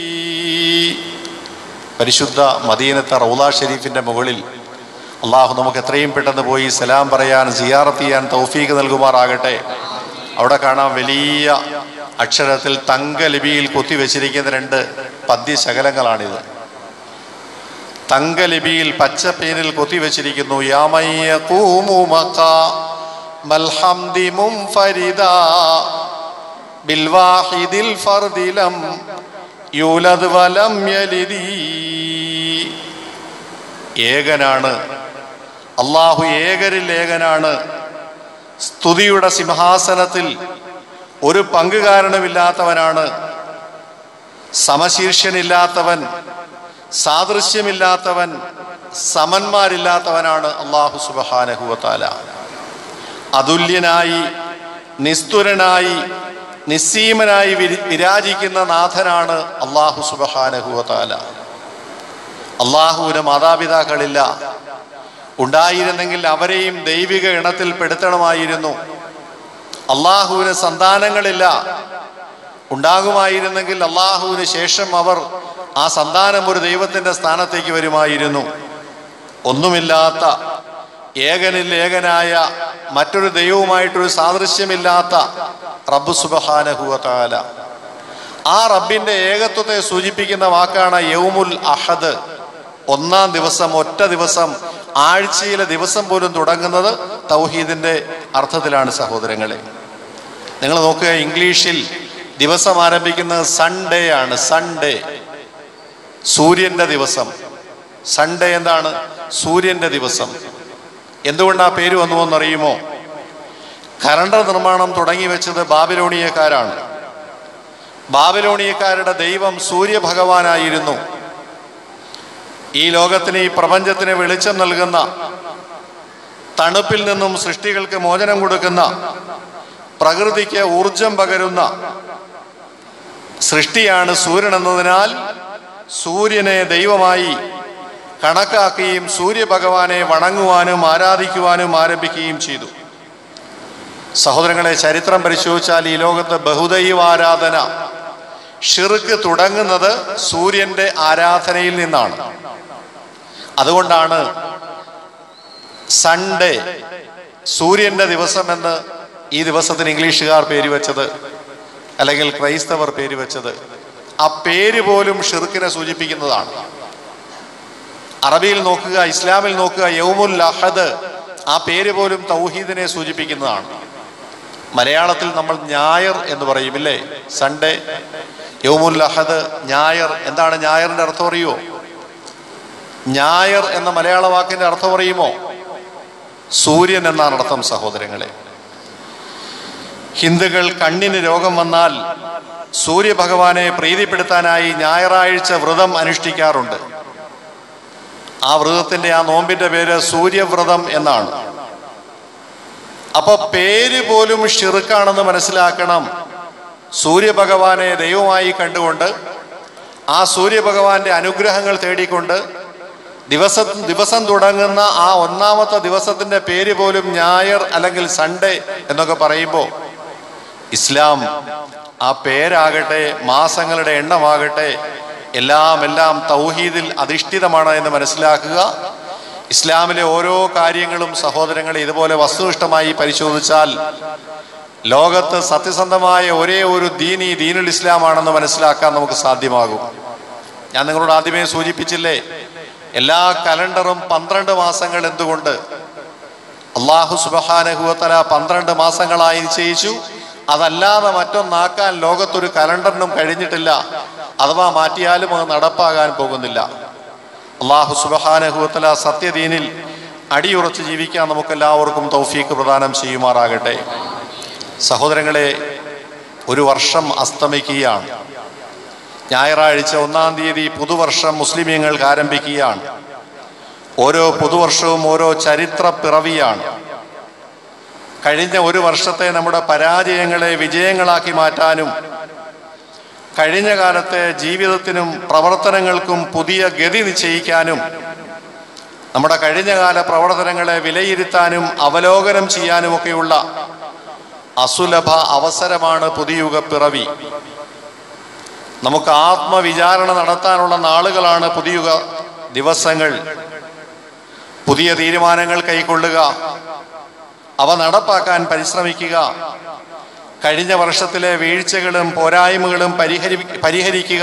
Speaker 1: പരിശുദ്ധ മദീനത്തെ റൗല ഷരീഫിന്റെ മുകളിൽ അള്ളാഹു നമുക്ക് എത്രയും പെട്ടെന്ന് പോയി സലാം പറയാൻ സിയാറത്ത് ചെയ്യാൻ തൗഫീഖ് നൽകുമാറാകട്ടെ അവിടെ കാണാം വലിയ അക്ഷരത്തിൽ തങ്കലിപിയിൽ കൊത്തിവെച്ചിരിക്കുന്ന രണ്ട് പദ്യശകലങ്ങളാണിത് തങ്കലിപിയിൽ പച്ച പേനിൽ കൊത്തിവെച്ചിരിക്കുന്നു യാമയ്യ മൽഹംദി മുംഫരിദാ ബിൽവാഹിദിൽ ഫർദിലം യൂലദ് വലം യലിദി ഏകനാണ് അള്ളാഹു ഏകരിൽ ഏകനാണ് സ്തുതിയുടെ സിംഹാസനത്തിൽ ഒരു പങ്കുകാരണമില്ലാത്തവനാണ് സമശീർഷ്യനില്ലാത്തവൻ സാദൃശ്യമില്ലാത്തവൻ സമന്മാരില്ലാത്തവനാണ് അള്ളാഹു സുബഹാനഹുവത്താല അതുല്യനായി നിസ്തുരനായി നിസ്സീമനായി വിരി- വിരാജിക്കുന്ന നാഥനാണ് അള്ളാഹു സുബഹാനഹുവത്താല അള്ളാഹുവിന് മാതാപിതാക്കളില്ല ഉണ്ടായിരുന്നെങ്കിൽ അവരെയും ദൈവിക ഇണത്തിൽ പെടുത്തണമായിരുന്നു അള്ളാഹുവിന് സന്താനങ്ങളില്ല ഉണ്ടാകുമായിരുന്നെങ്കിൽ അള്ളാഹുവിന് ശേഷം അവർ ആ സന്താനം ഒരു ദൈവത്തിന്റെ സ്ഥാനത്തേക്ക് വരുമായിരുന്നു ഒന്നുമില്ലാത്ത ഏകനിൽ ഏകനായ മറ്റൊരു ദൈവവുമായിട്ടൊരു സാദൃശ്യമില്ലാത്ത റബ്ബ് സുബഹാനഹുവല ആ റബ്ബിന്റെ ഏകത്വത്തെ സൂചിപ്പിക്കുന്ന വാക്കാണ് യൗമുൽ അഹദ് ഒന്നാം ദിവസം ഒറ്റ ദിവസം ആഴ്ചയിലെ ദിവസം പോലും തുടങ്ങുന്നത് തൗഹീദിന്റെ അർത്ഥത്തിലാണ് സഹോദരങ്ങളെ നിങ്ങൾ നോക്കുക ഇംഗ്ലീഷിൽ ദിവസം ആരംഭിക്കുന്നത് സൺഡേ ആണ് സൺഡേ സൂര്യന്റെ ദിവസം സൺഡേ എന്താണ് സൂര്യന്റെ ദിവസം എന്തുകൊണ്ട് ആ പേര് വന്നു എന്നറിയുമോ കലണ്ടർ നിർമ്മാണം തുടങ്ങി വെച്ചത് ബാബിലോണിയക്കാരാണ് ബാബിലോണിയക്കാരുടെ ദൈവം സൂര്യഭഗവാനായിരുന്നു ഈ ലോകത്തിന് ഈ പ്രപഞ്ചത്തിന് വെളിച്ചം നൽകുന്ന തണുപ്പിൽ നിന്നും സൃഷ്ടികൾക്ക് മോചനം കൊടുക്കുന്ന പ്രകൃതിക്ക് ഊർജം പകരുന്ന സൃഷ്ടിയാണ് സൂര്യൻ എന്നതിനാൽ സൂര്യനെ ദൈവമായി കണക്കാക്കുകയും സൂര്യഭഗവാനെ വണങ്ങുവാനും ആരാധിക്കുവാനും ആരംഭിക്കുകയും ചെയ്തു സഹോദരങ്ങളെ ചരിത്രം പരിശോധിച്ചാൽ ഈ ലോകത്ത് ബഹുദൈവാരാധന ഷിർക്ക് തുടങ്ങുന്നത് സൂര്യന്റെ ആരാധനയിൽ നിന്നാണ് അതുകൊണ്ടാണ് സൺഡേ സൂര്യന്റെ ദിവസം എന്ന് ഈ ദിവസത്തിന് ഇംഗ്ലീഷുകാർ പേര് വെച്ചത് അല്ലെങ്കിൽ ക്രൈസ്തവർ പേര് വെച്ചത് ആ പേര് പോലും ഷിർക്കിനെ സൂചിപ്പിക്കുന്നതാണ് അറബിയിൽ നോക്കുക ഇസ്ലാമിൽ നോക്കുക യൗമുൽ അഹദ് ആ പേര് പോലും തൗഹീദിനെ സൂചിപ്പിക്കുന്നതാണ് മലയാളത്തിൽ നമ്മൾ ഞായർ എന്ന് പറയും ഇല്ലേ സൺഡേ യൗമുൽ അഹദ് ഞായർ എന്താണ് ഞായറിന്റെ അർത്ഥം അറിയുമോ ഞായർ എന്ന മലയാള വാക്കിന്റെ അർത്ഥം അറിയുമോ സൂര്യൻ എന്നാണ് അർത്ഥം സഹോദരങ്ങളെ ഹിന്ദുക്കൾ കണ്ണിന് രോഗം വന്നാൽ സൂര്യഭഗവാനെ പ്രീതിപ്പെടുത്താനായി ഞായറാഴ്ച വ്രതം അനുഷ്ഠിക്കാറുണ്ട് ആ വ്രതത്തിന്റെ ആ നോമ്പിന്റെ പേര് സൂര്യവ്രതം എന്നാണ് അപ്പൊ പേര് പോലും ഷിറുക്കാണെന്ന് മനസ്സിലാക്കണം സൂര്യഭഗവാനെ ദൈവമായി കണ്ടുകൊണ്ട് ആ സൂര്യഭഗവാന്റെ അനുഗ്രഹങ്ങൾ തേടിക്കൊണ്ട് ദിവസം ദിവസം തുടങ്ങുന്ന ആ ഒന്നാമത്തെ ദിവസത്തിന്റെ പേര് പോലും ഞായർ അല്ലെങ്കിൽ സൺഡേ എന്നൊക്കെ പറയുമ്പോൾ ഇസ്ലാം ആ പേരാകട്ടെ മാസങ്ങളുടെ എണ്ണമാകട്ടെ എല്ലാം എല്ലാം തൗഹീദിൽ അധിഷ്ഠിതമാണ് എന്ന് മനസ്സിലാക്കുക ഇസ്ലാമിലെ ഓരോ കാര്യങ്ങളും സഹോദരങ്ങളെ ഇതുപോലെ വസ്തുനിഷ്ഠമായി പരിശോധിച്ചാൽ ലോകത്ത് സത്യസന്ധമായ ഒരേ ഒരു ദീനി ദീനുൽ ഇസ്ലാമാണെന്ന് മനസ്സിലാക്കാൻ നമുക്ക് സാധ്യമാകും ഞാൻ നിങ്ങളോട് ആദ്യമേ സൂചിപ്പിച്ചില്ലേ എല്ലാ കലണ്ടറും പന്ത്രണ്ട് മാസങ്ങൾ എന്തുകൊണ്ട് അള്ളാഹു സുബഹാനഹുവത്തല പന്ത്രണ്ട് മാസങ്ങളായി നിശ്ചയിച്ചു അതല്ലാതെ മറ്റൊന്നാക്കാൻ ലോകത്തൊരു കലണ്ടറിനും കഴിഞ്ഞിട്ടില്ല അഥവാ മാറ്റിയാലും അത് നടപ്പാകാൻ പോകുന്നില്ല അള്ളാഹു സുബഹാനഹുവത്തല സത്യദീനിൽ അടിയുറച്ച് ജീവിക്കാൻ നമുക്കെല്ലാവർക്കും തൗഫീക്ക് പ്രദാനം ചെയ്യുമാറാകട്ടെ സഹോദരങ്ങളെ ഒരു വർഷം അസ്തമിക്കുകയാണ് ഞായറാഴ്ച ഒന്നാം തീയതി പുതുവർഷം മുസ്ലിമീങ്ങൾക്ക് ആരംഭിക്കുകയാണ് ഓരോ പുതുവർഷവും ഓരോ ചരിത്ര പിറവിയാണ് കഴിഞ്ഞ ഒരു വർഷത്തെ നമ്മുടെ പരാജയങ്ങളെ വിജയങ്ങളാക്കി മാറ്റാനും കഴിഞ്ഞ കാലത്തെ ജീവിതത്തിനും പ്രവർത്തനങ്ങൾക്കും പുതിയ ഗതി നിശ്ചയിക്കാനും നമ്മുടെ കഴിഞ്ഞകാല പ്രവർത്തനങ്ങളെ വിലയിരുത്താനും അവലോകനം ചെയ്യാനുമൊക്കെയുള്ള അസുലഭ അവസരമാണ് പുതിയുഗ പിറവി നമുക്ക് ആത്മവിചാരണ നടത്താനുള്ള നാളുകളാണ് പുതിയുഗ ദിവസങ്ങൾ പുതിയ തീരുമാനങ്ങൾ കൈക്കൊള്ളുക അവ നടപ്പാക്കാൻ പരിശ്രമിക്കുക കഴിഞ്ഞ വർഷത്തിലെ വീഴ്ചകളും പോരായ്മകളും പരിഹരി പരിഹരിക്കുക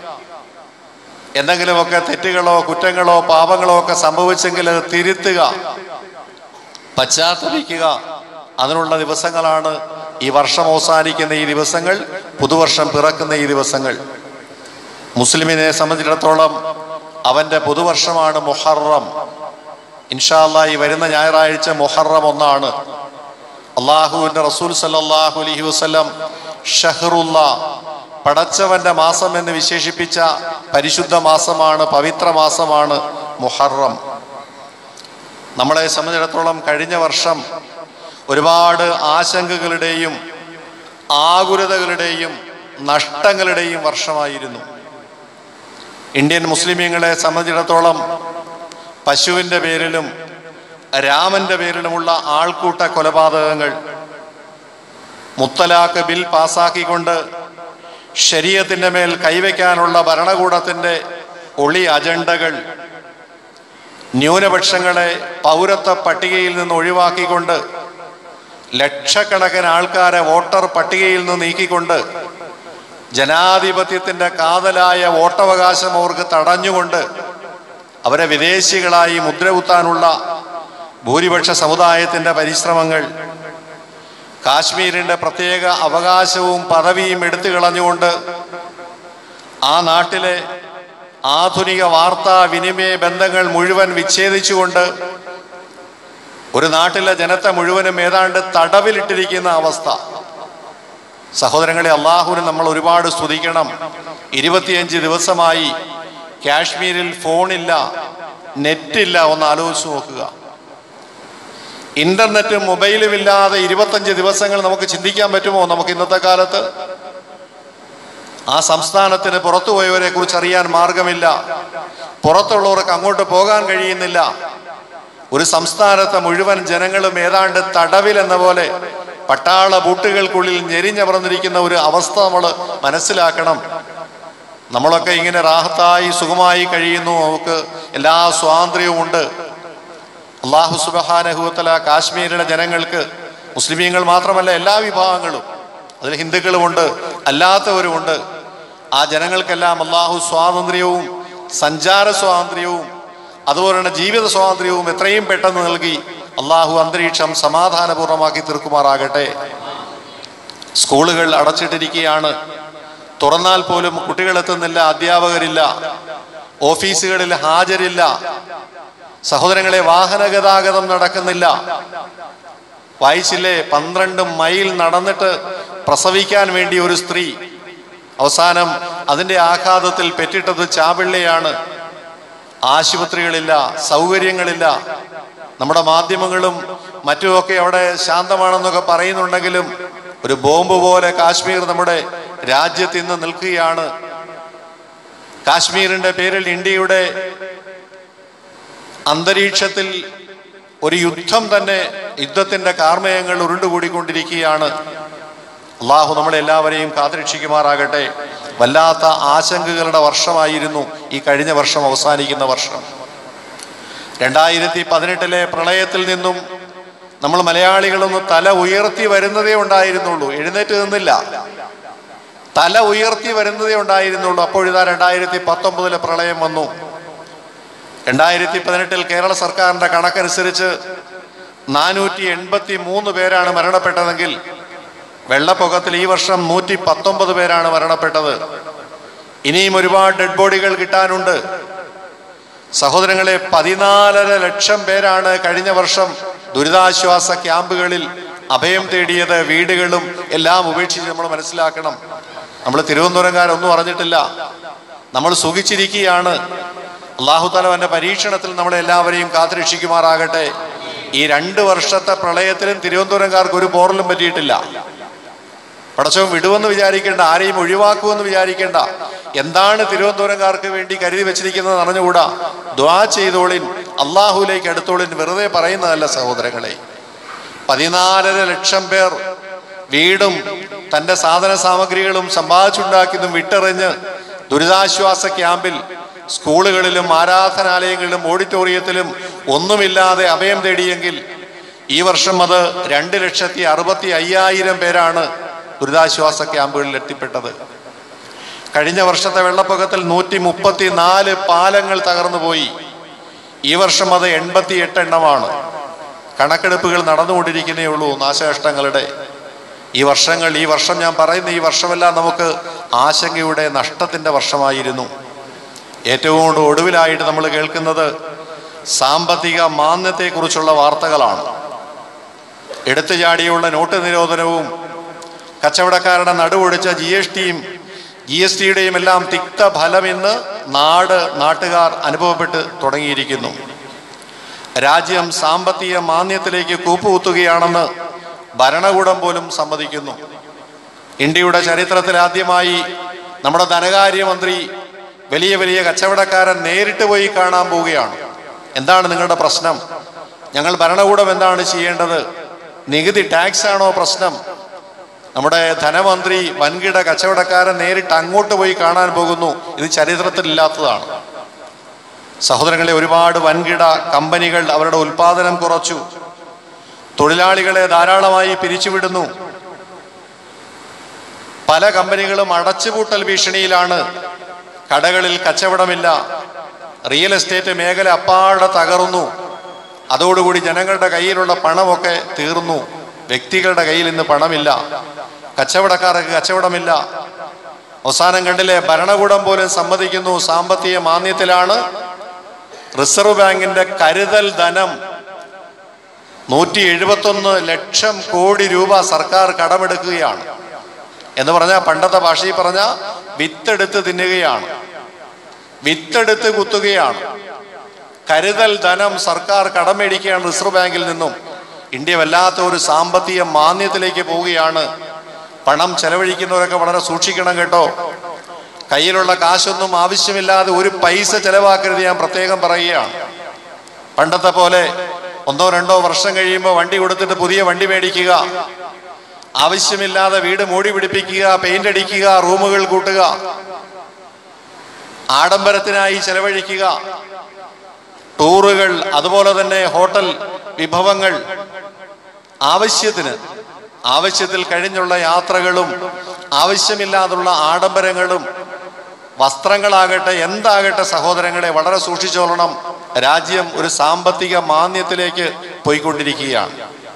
Speaker 1: എന്തെങ്കിലുമൊക്കെ തെറ്റുകളോ കുറ്റങ്ങളോ പാപങ്ങളോ ഒക്കെ സംഭവിച്ചെങ്കിൽ അത് തിരുത്തുക പശ്ചാത്തപിക്കുക അതിനുള്ള ദിവസങ്ങളാണ് ഈ വർഷം അവസാനിക്കുന്ന ഈ ദിവസങ്ങൾ പുതുവർഷം പിറക്കുന്ന ഈ ദിവസങ്ങൾ മുസ്ലിമിനെ സംബന്ധിച്ചിടത്തോളം അവന്റെ പുതുവർഷമാണ് മുഹറം ഇൻഷാല്ല ഈ വരുന്ന ഞായറാഴ്ച മുഹറം ഒന്നാണ് അള്ളാഹുവിന്റെ റസൂൽ സല്ലാഹു അലഹി വസ്ലം ഷഹറുല്ല പടച്ചവന്റെ മാസം എന്ന് വിശേഷിപ്പിച്ച പരിശുദ്ധ മാസമാണ് പവിത്ര മാസമാണ് മുഹറം നമ്മളെ സംബന്ധിച്ചിടത്തോളം കഴിഞ്ഞ വർഷം ഒരുപാട് ആശങ്കകളുടെയും ആകുലതകളുടെയും നഷ്ടങ്ങളുടെയും വർഷമായിരുന്നു ഇന്ത്യൻ മുസ്ലിമീങ്ങളെ സംബന്ധിച്ചിടത്തോളം പശുവിൻ്റെ പേരിലും രാമന്റെ പേരിലുമുള്ള ആൾക്കൂട്ട കൊലപാതകങ്ങൾ മുത്തലാഖ് ബിൽ പാസാക്കിക്കൊണ്ട് ശരീരത്തിൻ്റെ മേൽ കൈവയ്ക്കാനുള്ള ഭരണകൂടത്തിൻ്റെ ഒളി അജണ്ടകൾ ന്യൂനപക്ഷങ്ങളെ പൗരത്വ പട്ടികയിൽ നിന്ന് ഒഴിവാക്കിക്കൊണ്ട് ലക്ഷക്കണക്കിന് ആൾക്കാരെ വോട്ടർ പട്ടികയിൽ നിന്ന് നീക്കിക്കൊണ്ട് ജനാധിപത്യത്തിന്റെ കാതലായ വോട്ടവകാശം അവർക്ക് തടഞ്ഞുകൊണ്ട് അവരെ വിദേശികളായി മുദ്രകുത്താനുള്ള ഭൂരിപക്ഷ സമുദായത്തിന്റെ പരിശ്രമങ്ങൾ കാശ്മീരിന്റെ പ്രത്യേക അവകാശവും പദവിയും എടുത്തു കളഞ്ഞുകൊണ്ട് ആ നാട്ടിലെ ആധുനിക വാർത്താ വിനിമയ ബന്ധങ്ങൾ മുഴുവൻ വിച്ഛേദിച്ചുകൊണ്ട് ഒരു നാട്ടിലെ ജനത്തെ മുഴുവനും ഏതാണ്ട് തടവിലിട്ടിരിക്കുന്ന അവസ്ഥ സഹോദരങ്ങളെ അള്ളാഹുവിന് നമ്മൾ ഒരുപാട് സ്തുതിക്കണം ഇരുപത്തിയഞ്ച് ദിവസമായി കാശ്മീരിൽ ഫോണില്ല നെറ്റില്ല ഒന്ന് ആലോചിച്ച് നോക്കുക ഇന്റർനെറ്റും മൊബൈലും ഇല്ലാതെ ഇരുപത്തഞ്ച് ദിവസങ്ങൾ നമുക്ക് ചിന്തിക്കാൻ പറ്റുമോ നമുക്ക് ഇന്നത്തെ കാലത്ത് ആ സംസ്ഥാനത്തിന് പുറത്തു പോയവരെ കുറിച്ച് അറിയാൻ മാർഗമില്ല പുറത്തുള്ളവർക്ക് അങ്ങോട്ട് പോകാൻ കഴിയുന്നില്ല ഒരു സംസ്ഥാനത്തെ മുഴുവൻ ജനങ്ങളും ഏതാണ്ട് തടവിൽ എന്ന പോലെ പട്ടാള ബൂട്ടുകൾക്കുള്ളിൽ ഞെരിഞ്ഞമർന്നിരിക്കുന്ന ഒരു അവസ്ഥ നമ്മൾ മനസ്സിലാക്കണം നമ്മളൊക്കെ ഇങ്ങനെ റാഹത്തായി സുഖമായി കഴിയുന്നു നമുക്ക് എല്ലാ സ്വാതന്ത്ര്യവും ഉണ്ട് അള്ളാഹു സുബഹാനഹുത്തല കാശ്മീരിലെ ജനങ്ങൾക്ക് മുസ്ലിമീങ്ങൾ മാത്രമല്ല എല്ലാ വിഭാഗങ്ങളും അതിൽ ഹിന്ദുക്കളുമുണ്ട് അല്ലാത്തവരുമുണ്ട് ആ ജനങ്ങൾക്കെല്ലാം അള്ളാഹു സ്വാതന്ത്ര്യവും സഞ്ചാര സ്വാതന്ത്ര്യവും അതുപോലെ തന്നെ ജീവിത സ്വാതന്ത്ര്യവും എത്രയും പെട്ടെന്ന് നൽകി അള്ളാഹു അന്തരീക്ഷം സമാധാനപൂർണ്ണമാക്കി തീർക്കുമാറാകട്ടെ സ്കൂളുകൾ അടച്ചിട്ടിരിക്കുകയാണ് തുറന്നാൽ പോലും കുട്ടികളെത്തുന്നില്ല അധ്യാപകരില്ല ഓഫീസുകളിൽ ഹാജരില്ല സഹോദരങ്ങളെ വാഹന ഗതാഗതം നടക്കുന്നില്ല വായിച്ചില്ലേ പന്ത്രണ്ട് മൈൽ നടന്നിട്ട് പ്രസവിക്കാൻ വേണ്ടി ഒരു സ്ത്രീ അവസാനം അതിന്റെ ആഘാതത്തിൽ പെറ്റിട്ടത് ചാപിള്ളയാണ് ആശുപത്രികളില്ല സൗകര്യങ്ങളില്ല നമ്മുടെ മാധ്യമങ്ങളും മറ്റുമൊക്കെ അവിടെ ശാന്തമാണെന്നൊക്കെ പറയുന്നുണ്ടെങ്കിലും ഒരു ബോംബ് പോലെ കാശ്മീർ നമ്മുടെ രാജ്യത്ത് ഇന്ന് നിൽക്കുകയാണ് കാശ്മീരിന്റെ പേരിൽ ഇന്ത്യയുടെ അന്തരീക്ഷത്തിൽ ഒരു യുദ്ധം തന്നെ യുദ്ധത്തിന്റെ കാർമയങ്ങൾ ഉരുണ്ടുകൂടിക്കൊണ്ടിരിക്കുകയാണ് അള്ളാഹു നമ്മളെല്ലാവരെയും കാത്തുരക്ഷിക്കുമാറാകട്ടെ വല്ലാത്ത ആശങ്കകളുടെ വർഷമായിരുന്നു ഈ കഴിഞ്ഞ വർഷം അവസാനിക്കുന്ന വർഷം രണ്ടായിരത്തി പതിനെട്ടിലെ പ്രളയത്തിൽ നിന്നും നമ്മൾ മലയാളികളൊന്ന് തല ഉയർത്തി വരുന്നതേ ഉണ്ടായിരുന്നുള്ളൂ എഴുന്നേറ്റ് നിന്നില്ല തല ഉയർത്തി വരുന്നതേ ഉണ്ടായിരുന്നുള്ളൂ അപ്പോഴിതാ രണ്ടായിരത്തി പത്തൊമ്പതിലെ പ്രളയം വന്നു രണ്ടായിരത്തി പതിനെട്ടിൽ കേരള സർക്കാരിന്റെ കണക്കനുസരിച്ച് നാനൂറ്റി എൺപത്തി മൂന്ന് പേരാണ് മരണപ്പെട്ടതെങ്കിൽ വെള്ളപ്പൊക്കത്തിൽ ഈ വർഷം നൂറ്റി പത്തൊമ്പത് പേരാണ് മരണപ്പെട്ടത് ഇനിയും ഒരുപാട് ഡെഡ് ബോഡികൾ കിട്ടാനുണ്ട് സഹോദരങ്ങളെ പതിനാലര ലക്ഷം പേരാണ് കഴിഞ്ഞ വർഷം ദുരിതാശ്വാസ ക്യാമ്പുകളിൽ അഭയം തേടിയത് വീടുകളും എല്ലാം ഉപേക്ഷിച്ച് നമ്മൾ മനസ്സിലാക്കണം നമ്മൾ തിരുവനന്തപുരംകാരൊന്നും അറിഞ്ഞിട്ടില്ല നമ്മൾ സുഖിച്ചിരിക്കുകയാണ് അള്ളാഹു തലവന്റെ പരീക്ഷണത്തിൽ നമ്മളെ എല്ലാവരെയും കാത്തുരക്ഷിക്കുമാറാകട്ടെ ഈ രണ്ട് വർഷത്തെ പ്രളയത്തിലും തിരുവനന്തപുരംകാർക്ക് ഒരു പോറലും പറ്റിയിട്ടില്ല പടച്ചവൻ വിടുവെന്ന് വിചാരിക്കേണ്ട ആരെയും ഒഴിവാക്കുമെന്ന് വിചാരിക്കേണ്ട എന്താണ് തിരുവനന്തപുരംകാർക്ക് വേണ്ടി കരുതി വെച്ചിരിക്കുന്നത് അറിഞ്ഞുകൂടാ ദ്വാ ചെയ്തോളിൻ അള്ളാഹുലേക്ക് അടുത്തോളിൻ വെറുതെ പറയുന്നതല്ല സഹോദരങ്ങളെ പതിനാലര ലക്ഷം പേർ വീടും തന്റെ സാധന സാമഗ്രികളും സമ്പാദിച്ചുണ്ടാക്കിയതും വിട്ടെറിഞ്ഞ് ദുരിതാശ്വാസ ക്യാമ്പിൽ സ്കൂളുകളിലും ആരാധനാലയങ്ങളിലും ഓഡിറ്റോറിയത്തിലും ഒന്നുമില്ലാതെ അഭയം തേടിയെങ്കിൽ ഈ വർഷം അത് രണ്ട് ലക്ഷത്തി അറുപത്തി അയ്യായിരം പേരാണ് ദുരിതാശ്വാസ ക്യാമ്പുകളിൽ എത്തിപ്പെട്ടത് കഴിഞ്ഞ വർഷത്തെ വെള്ളപ്പൊക്കത്തിൽ നൂറ്റി മുപ്പത്തി നാല് പാലങ്ങൾ തകർന്നു പോയി ഈ വർഷം അത് എൺപത്തി എട്ട് എണ്ണമാണ് കണക്കെടുപ്പുകൾ നടന്നുകൊണ്ടിരിക്കുന്നേ ഉള്ളൂ നാശനഷ്ടങ്ങളുടെ ഈ വർഷങ്ങൾ ഈ വർഷം ഞാൻ പറയുന്ന ഈ വർഷമെല്ലാം നമുക്ക് ആശങ്കയുടെ നഷ്ടത്തിന്റെ വർഷമായിരുന്നു ഏറ്റവും കൊണ്ട് ഒടുവിലായിട്ട് നമ്മൾ കേൾക്കുന്നത് സാമ്പത്തിക മാന്യത്തെക്കുറിച്ചുള്ള വാർത്തകളാണ് എടുത്തു ചാടിയുള്ള നോട്ട് നിരോധനവും കച്ചവടക്കാരുടെ നടുവൊടിച്ച ജി എസ് ടിയും ജി എസ് ടിയുടെയും എല്ലാം തിക്ത ഫലം ഇന്ന് നാട് നാട്ടുകാർ അനുഭവപ്പെട്ട് തുടങ്ങിയിരിക്കുന്നു രാജ്യം സാമ്പത്തിക മാന്യത്തിലേക്ക് കൂപ്പുകുത്തുകയാണെന്ന് ഭരണകൂടം പോലും സമ്മതിക്കുന്നു ഇന്ത്യയുടെ ചരിത്രത്തിൽ ആദ്യമായി നമ്മുടെ ധനകാര്യമന്ത്രി വലിയ വലിയ കച്ചവടക്കാരൻ നേരിട്ട് പോയി കാണാൻ പോവുകയാണ് എന്താണ് നിങ്ങളുടെ പ്രശ്നം ഞങ്ങൾ ഭരണകൂടം എന്താണ് ചെയ്യേണ്ടത് നികുതി ടാക്സ് ആണോ പ്രശ്നം നമ്മുടെ ധനമന്ത്രി വൻകിട കച്ചവടക്കാരൻ നേരിട്ട് അങ്ങോട്ട് പോയി കാണാൻ പോകുന്നു ഇത് ചരിത്രത്തിൽ ഇല്ലാത്തതാണ് സഹോദരങ്ങളെ ഒരുപാട് വൻകിട കമ്പനികൾ അവരുടെ ഉൽപാദനം കുറച്ചു തൊഴിലാളികളെ ധാരാളമായി പിരിച്ചുവിടുന്നു പല കമ്പനികളും അടച്ചുപൂട്ടൽ ഭീഷണിയിലാണ് കടകളിൽ കച്ചവടമില്ല റിയൽ എസ്റ്റേറ്റ് മേഖല അപ്പാടെ തകർന്നു അതോടുകൂടി ജനങ്ങളുടെ കയ്യിലുള്ള പണമൊക്കെ തീർന്നു വ്യക്തികളുടെ കയ്യിൽ ഇന്ന് പണമില്ല കച്ചവടക്കാർക്ക് കച്ചവടമില്ല അവസാനം കണ്ടില്ലേ ഭരണകൂടം പോലും സമ്മതിക്കുന്നു സാമ്പത്തിക മാന്ദ്യത്തിലാണ് റിസർവ് ബാങ്കിന്റെ കരുതൽ ധനം നൂറ്റി എഴുപത്തൊന്ന് ലക്ഷം കോടി രൂപ സർക്കാർ കടമെടുക്കുകയാണ് എന്ന് പറഞ്ഞാൽ പണ്ടത്തെ ഭാഷയിൽ പറഞ്ഞ വിത്തെടുത്ത് തിന്നുകയാണ് വിത്തെടുത്ത് കുത്തുകയാണ് കരുതൽ ധനം സർക്കാർ കടമേടിക്കുകയാണ് റിസർവ് ബാങ്കിൽ നിന്നും ഇന്ത്യ വല്ലാത്ത ഒരു സാമ്പത്തിക മാന്ദ്യത്തിലേക്ക് പോവുകയാണ് പണം ചെലവഴിക്കുന്നവരൊക്കെ വളരെ സൂക്ഷിക്കണം കേട്ടോ കയ്യിലുള്ള കാശൊന്നും ആവശ്യമില്ലാതെ ഒരു പൈസ ചെലവാക്കരുത് ഞാൻ പ്രത്യേകം പറയുകയാണ് പണ്ടത്തെ പോലെ ഒന്നോ രണ്ടോ വർഷം കഴിയുമ്പോൾ വണ്ടി കൊടുത്തിട്ട് പുതിയ വണ്ടി മേടിക്കുക ആവശ്യമില്ലാതെ വീട് മൂടി പിടിപ്പിക്കുക പെയിന്റ് അടിക്കുക റൂമുകൾ കൂട്ടുക ആഡംബരത്തിനായി ചെലവഴിക്കുക ടൂറുകൾ അതുപോലെ തന്നെ ഹോട്ടൽ വിഭവങ്ങൾ ആവശ്യത്തിന് ആവശ്യത്തിൽ കഴിഞ്ഞുള്ള യാത്രകളും ആവശ്യമില്ലാതുള്ള ആഡംബരങ്ങളും വസ്ത്രങ്ങളാകട്ടെ എന്താകട്ടെ സഹോദരങ്ങളെ വളരെ സൂക്ഷിച്ചോളണം രാജ്യം ഒരു സാമ്പത്തിക മാന്ദ്യത്തിലേക്ക് പോയിക്കൊണ്ടിരിക്കുകയാണ്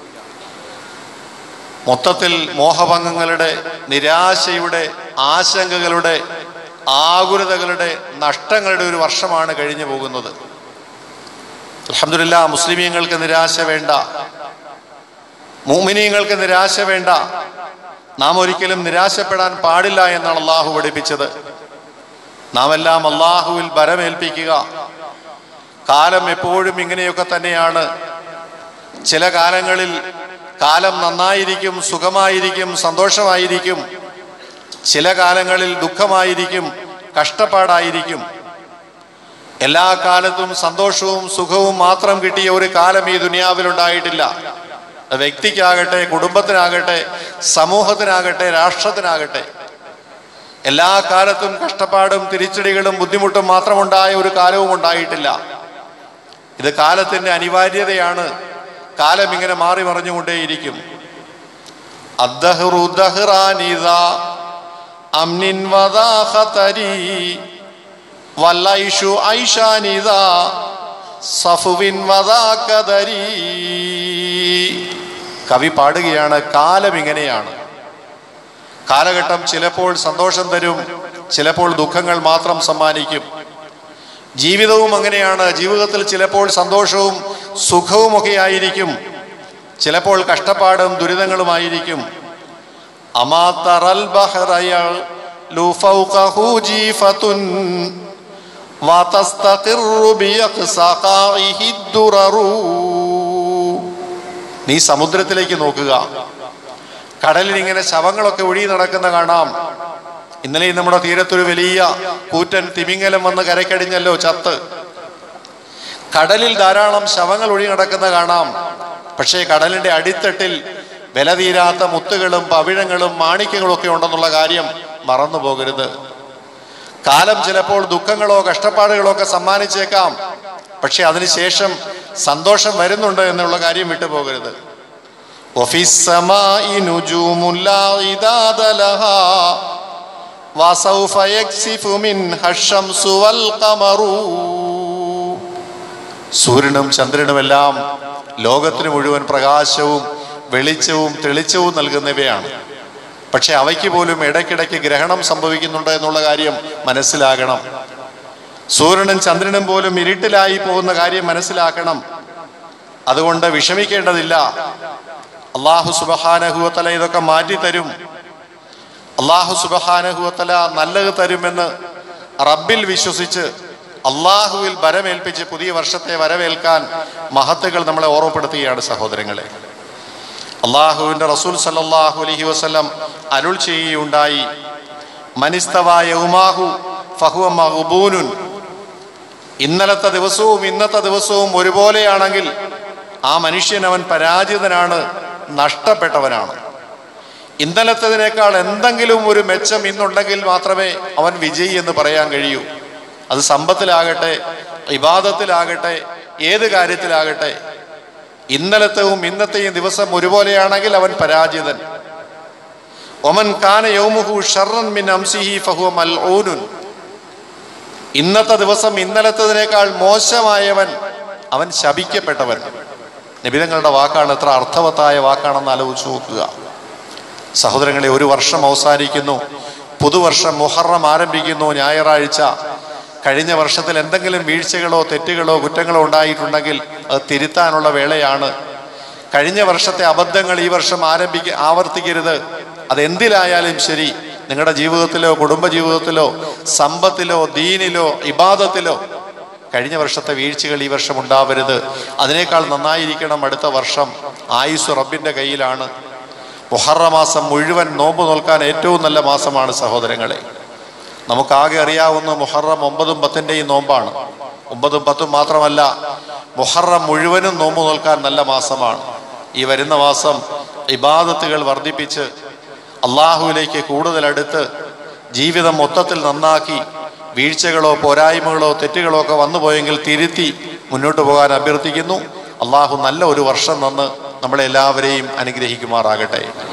Speaker 1: മൊത്തത്തിൽ മോഹഭംഗങ്ങളുടെ നിരാശയുടെ ആശങ്കകളുടെ ആകുലതകളുടെ നഷ്ടങ്ങളുടെ ഒരു വർഷമാണ് കഴിഞ്ഞു പോകുന്നത് അലഹമില്ല മുസ്ലിമീങ്ങൾക്ക് നിരാശ വേണ്ട മൂമിനീങ്ങൾക്ക് നിരാശ വേണ്ട നാം ഒരിക്കലും നിരാശപ്പെടാൻ പാടില്ല എന്നാണ് അള്ളാഹു പഠിപ്പിച്ചത് നാം എല്ലാം അള്ളാഹുവിൽ ബരമേൽപ്പിക്കുക കാലം എപ്പോഴും ഇങ്ങനെയൊക്കെ തന്നെയാണ് ചില കാലങ്ങളിൽ കാലം നന്നായിരിക്കും സുഖമായിരിക്കും സന്തോഷമായിരിക്കും ചില കാലങ്ങളിൽ ദുഃഖമായിരിക്കും കഷ്ടപ്പാടായിരിക്കും എല്ലാ കാലത്തും സന്തോഷവും സുഖവും മാത്രം കിട്ടിയ ഒരു കാലം ഈ ദുനിയാവിൽ ഉണ്ടായിട്ടില്ല അത് വ്യക്തിക്കാകട്ടെ കുടുംബത്തിനാകട്ടെ സമൂഹത്തിനാകട്ടെ രാഷ്ട്രത്തിനാകട്ടെ എല്ലാ കാലത്തും കഷ്ടപ്പാടും തിരിച്ചടികളും ബുദ്ധിമുട്ടും മാത്രമുണ്ടായ ഒരു കാലവും ഉണ്ടായിട്ടില്ല ഇത് കാലത്തിന്റെ അനിവാര്യതയാണ് കാലം ഇങ്ങനെ മാറി മറിഞ്ഞുകൊണ്ടേയിരിക്കും അദ്ദഹ്റു ദഹ്റാനിദാ അംനിൻ വദാ ഖതരി വല്ലൈഷു ഐഷാനിദാ സഫുവിൻ വദാ കദരി കവി പാടുകയാണ് കാലം ഇങ്ങനെയാണ് കാലഘട്ടം ചിലപ്പോൾ സന്തോഷം തരും ചിലപ്പോൾ ദുഃഖങ്ങൾ മാത്രം സമ്മാനിക്കും ജീവിതവും അങ്ങനെയാണ് ജീവിതത്തിൽ ചിലപ്പോൾ സന്തോഷവും സുഖവും ഒക്കെ ആയിരിക്കും ചിലപ്പോൾ കഷ്ടപ്പാടും ദുരിതങ്ങളുമായിരിക്കും അമാതറൽ ബഹ്റയൽ ലൂഫൗഖഹു ജീഫത്തുൻ വതസ്തഖിറു ബിയഖ്സഖാഇഹി ദുററു നീ സമുദ്രത്തിലേക്ക് നോക്കുക കടലിൽ ഇങ്ങനെ ശവങ്ങളൊക്കെ ഒഴുകി നടക്കുന്ന കാണാം ഇന്നലെ നമ്മുടെ തീരത്തൊരു വലിയ കൂറ്റൻ തിമിങ്ങലം വന്ന് കരക്കടിഞ്ഞല്ലോ ചത്ത് കടലിൽ ധാരാളം ശവങ്ങൾ ഒഴുകി നടക്കുന്ന കാണാം പക്ഷേ കടലിന്റെ അടിത്തട്ടിൽ വില തീരാത്ത മുത്തുകളും പവിഴങ്ങളും മാണിക്യങ്ങളും ഒക്കെ ഉണ്ടെന്നുള്ള കാര്യം മറന്നു പോകരുത് കാലം ചിലപ്പോൾ ദുഃഖങ്ങളോ കഷ്ടപ്പാടുകളോ ഒക്കെ സമ്മാനിച്ചേക്കാം പക്ഷെ അതിനുശേഷം സന്തോഷം വരുന്നുണ്ട് എന്നുള്ള കാര്യം വിട്ടുപോകരുത് وفي السماء نجوم لا عداد لها وسوف يكسف منها الشمس والقمر സൂര്യനും ചന്ദ്രനുമെല്ലാം ലോകത്തിന് മുഴുവൻ പ്രകാശവും വെളിച്ചവും തെളിച്ചവും നൽകുന്നവയാണ് പക്ഷെ അവയ്ക്ക് പോലും ഇടയ്ക്കിടയ്ക്ക് ഗ്രഹണം സംഭവിക്കുന്നുണ്ട് എന്നുള്ള കാര്യം മനസ്സിലാകണം സൂര്യനും ചന്ദ്രനും പോലും ഇരുട്ടിലായി പോകുന്ന കാര്യം മനസ്സിലാക്കണം അതുകൊണ്ട് വിഷമിക്കേണ്ടതില്ല അള്ളാഹു സുബഹാനഹുവത്തല ഇതൊക്കെ മാറ്റിത്തരും അള്ളാഹു സുബഹാനഹുവത്തല നല്ലത് തരുമെന്ന് റബ്ബിൽ വിശ്വസിച്ച് അള്ളാഹുവിൽ ബരമേൽപ്പിച്ച് പുതിയ വർഷത്തെ വരവേൽക്കാൻ മഹത്തുകൾ നമ്മളെ ഓർമ്മപ്പെടുത്തുകയാണ് സഹോദരങ്ങളെ അള്ളാഹുവിന്റെ റസൂൽ സല്ലല്ലാഹു അലൈഹി വസല്ലം അരുൾ ചെയ്യുകയുണ്ടായി മനിസ്തവായ ഉമാഹു ഫഹുവ മഹബൂനുൻ ഇന്നലത്തെ ദിവസവും ഇന്നത്തെ ദിവസവും ഒരുപോലെയാണെങ്കിൽ ആ മനുഷ്യൻ അവൻ പരാജിതനാണ് നഷ്ടപ്പെട്ടവനാണ് ഇന്നലത്തതിനേക്കാൾ എന്തെങ്കിലും ഒരു മെച്ചം ഇന്നുണ്ടെങ്കിൽ മാത്രമേ അവൻ വിജയി എന്ന് പറയാൻ കഴിയൂ അത് സമ്പത്തിലാകട്ടെ ഇബാദത്തിലാകട്ടെ ഏത് കാര്യത്തിലാകട്ടെ ഇന്നലത്തെയും ഇന്നത്തെയും ദിവസം ഒരുപോലെയാണെങ്കിൽ അവൻ പരാജിതൻ ഒമൻ കാന യൗമുഹു ഷർറൻ മിൻ അംസിഹി ഫഹുവ മൽഊനുൻ ഇന്നത്തെ ദിവസം ഇന്നലത്തതിനേക്കാൾ മോശമായവൻ അവൻ ശപിക്കപ്പെട്ടവൻ നിബിതങ്ങളുടെ വാക്കാണ് എത്ര അർത്ഥവത്തായ വാക്കാണെന്ന് ആലോചിച്ച് നോക്കുക സഹോദരങ്ങളെ ഒരു വർഷം അവസാനിക്കുന്നു പുതുവർഷം മുഹറം ആരംഭിക്കുന്നു ഞായറാഴ്ച കഴിഞ്ഞ വർഷത്തിൽ എന്തെങ്കിലും വീഴ്ചകളോ തെറ്റുകളോ കുറ്റങ്ങളോ ഉണ്ടായിട്ടുണ്ടെങ്കിൽ അത് തിരുത്താനുള്ള വേളയാണ് കഴിഞ്ഞ വർഷത്തെ അബദ്ധങ്ങൾ ഈ വർഷം ആരംഭിക്ക ആവർത്തിക്കരുത് അതെന്തിലായാലും ശരി നിങ്ങളുടെ ജീവിതത്തിലോ കുടുംബ ജീവിതത്തിലോ സമ്പത്തിലോ ദീനിലോ ഇബാദത്തിലോ കഴിഞ്ഞ വർഷത്തെ വീഴ്ചകൾ ഈ വർഷം ഉണ്ടാവരുത് അതിനേക്കാൾ നന്നായിരിക്കണം അടുത്ത വർഷം ആയുസ് റബ്ബിന്റെ കയ്യിലാണ് മുഹറ മാസം മുഴുവൻ നോമ്പ് നോൽക്കാൻ ഏറ്റവും നല്ല മാസമാണ് സഹോദരങ്ങളെ നമുക്കാകെ അറിയാവുന്ന മുഹറം ഒമ്പതും പത്തിൻ്റെയും നോമ്പാണ് ഒമ്പതും പത്തും മാത്രമല്ല മുഹറം മുഴുവനും നോമ്പ് നോൽക്കാൻ നല്ല മാസമാണ് ഈ വരുന്ന മാസം ഇബാദത്തുകൾ വർദ്ധിപ്പിച്ച് അള്ളാഹുവിലേക്ക് കൂടുതൽ അടുത്ത് ജീവിതം മൊത്തത്തിൽ നന്നാക്കി വീഴ്ചകളോ പോരായ്മകളോ തെറ്റുകളോ ഒക്കെ വന്നു പോയെങ്കിൽ തിരുത്തി മുന്നോട്ട് പോകാൻ അഭ്യർത്ഥിക്കുന്നു അള്ളാഹു നല്ല ഒരു വർഷം നന്ന് നമ്മളെല്ലാവരെയും അനുഗ്രഹിക്കുമാറാകട്ടെ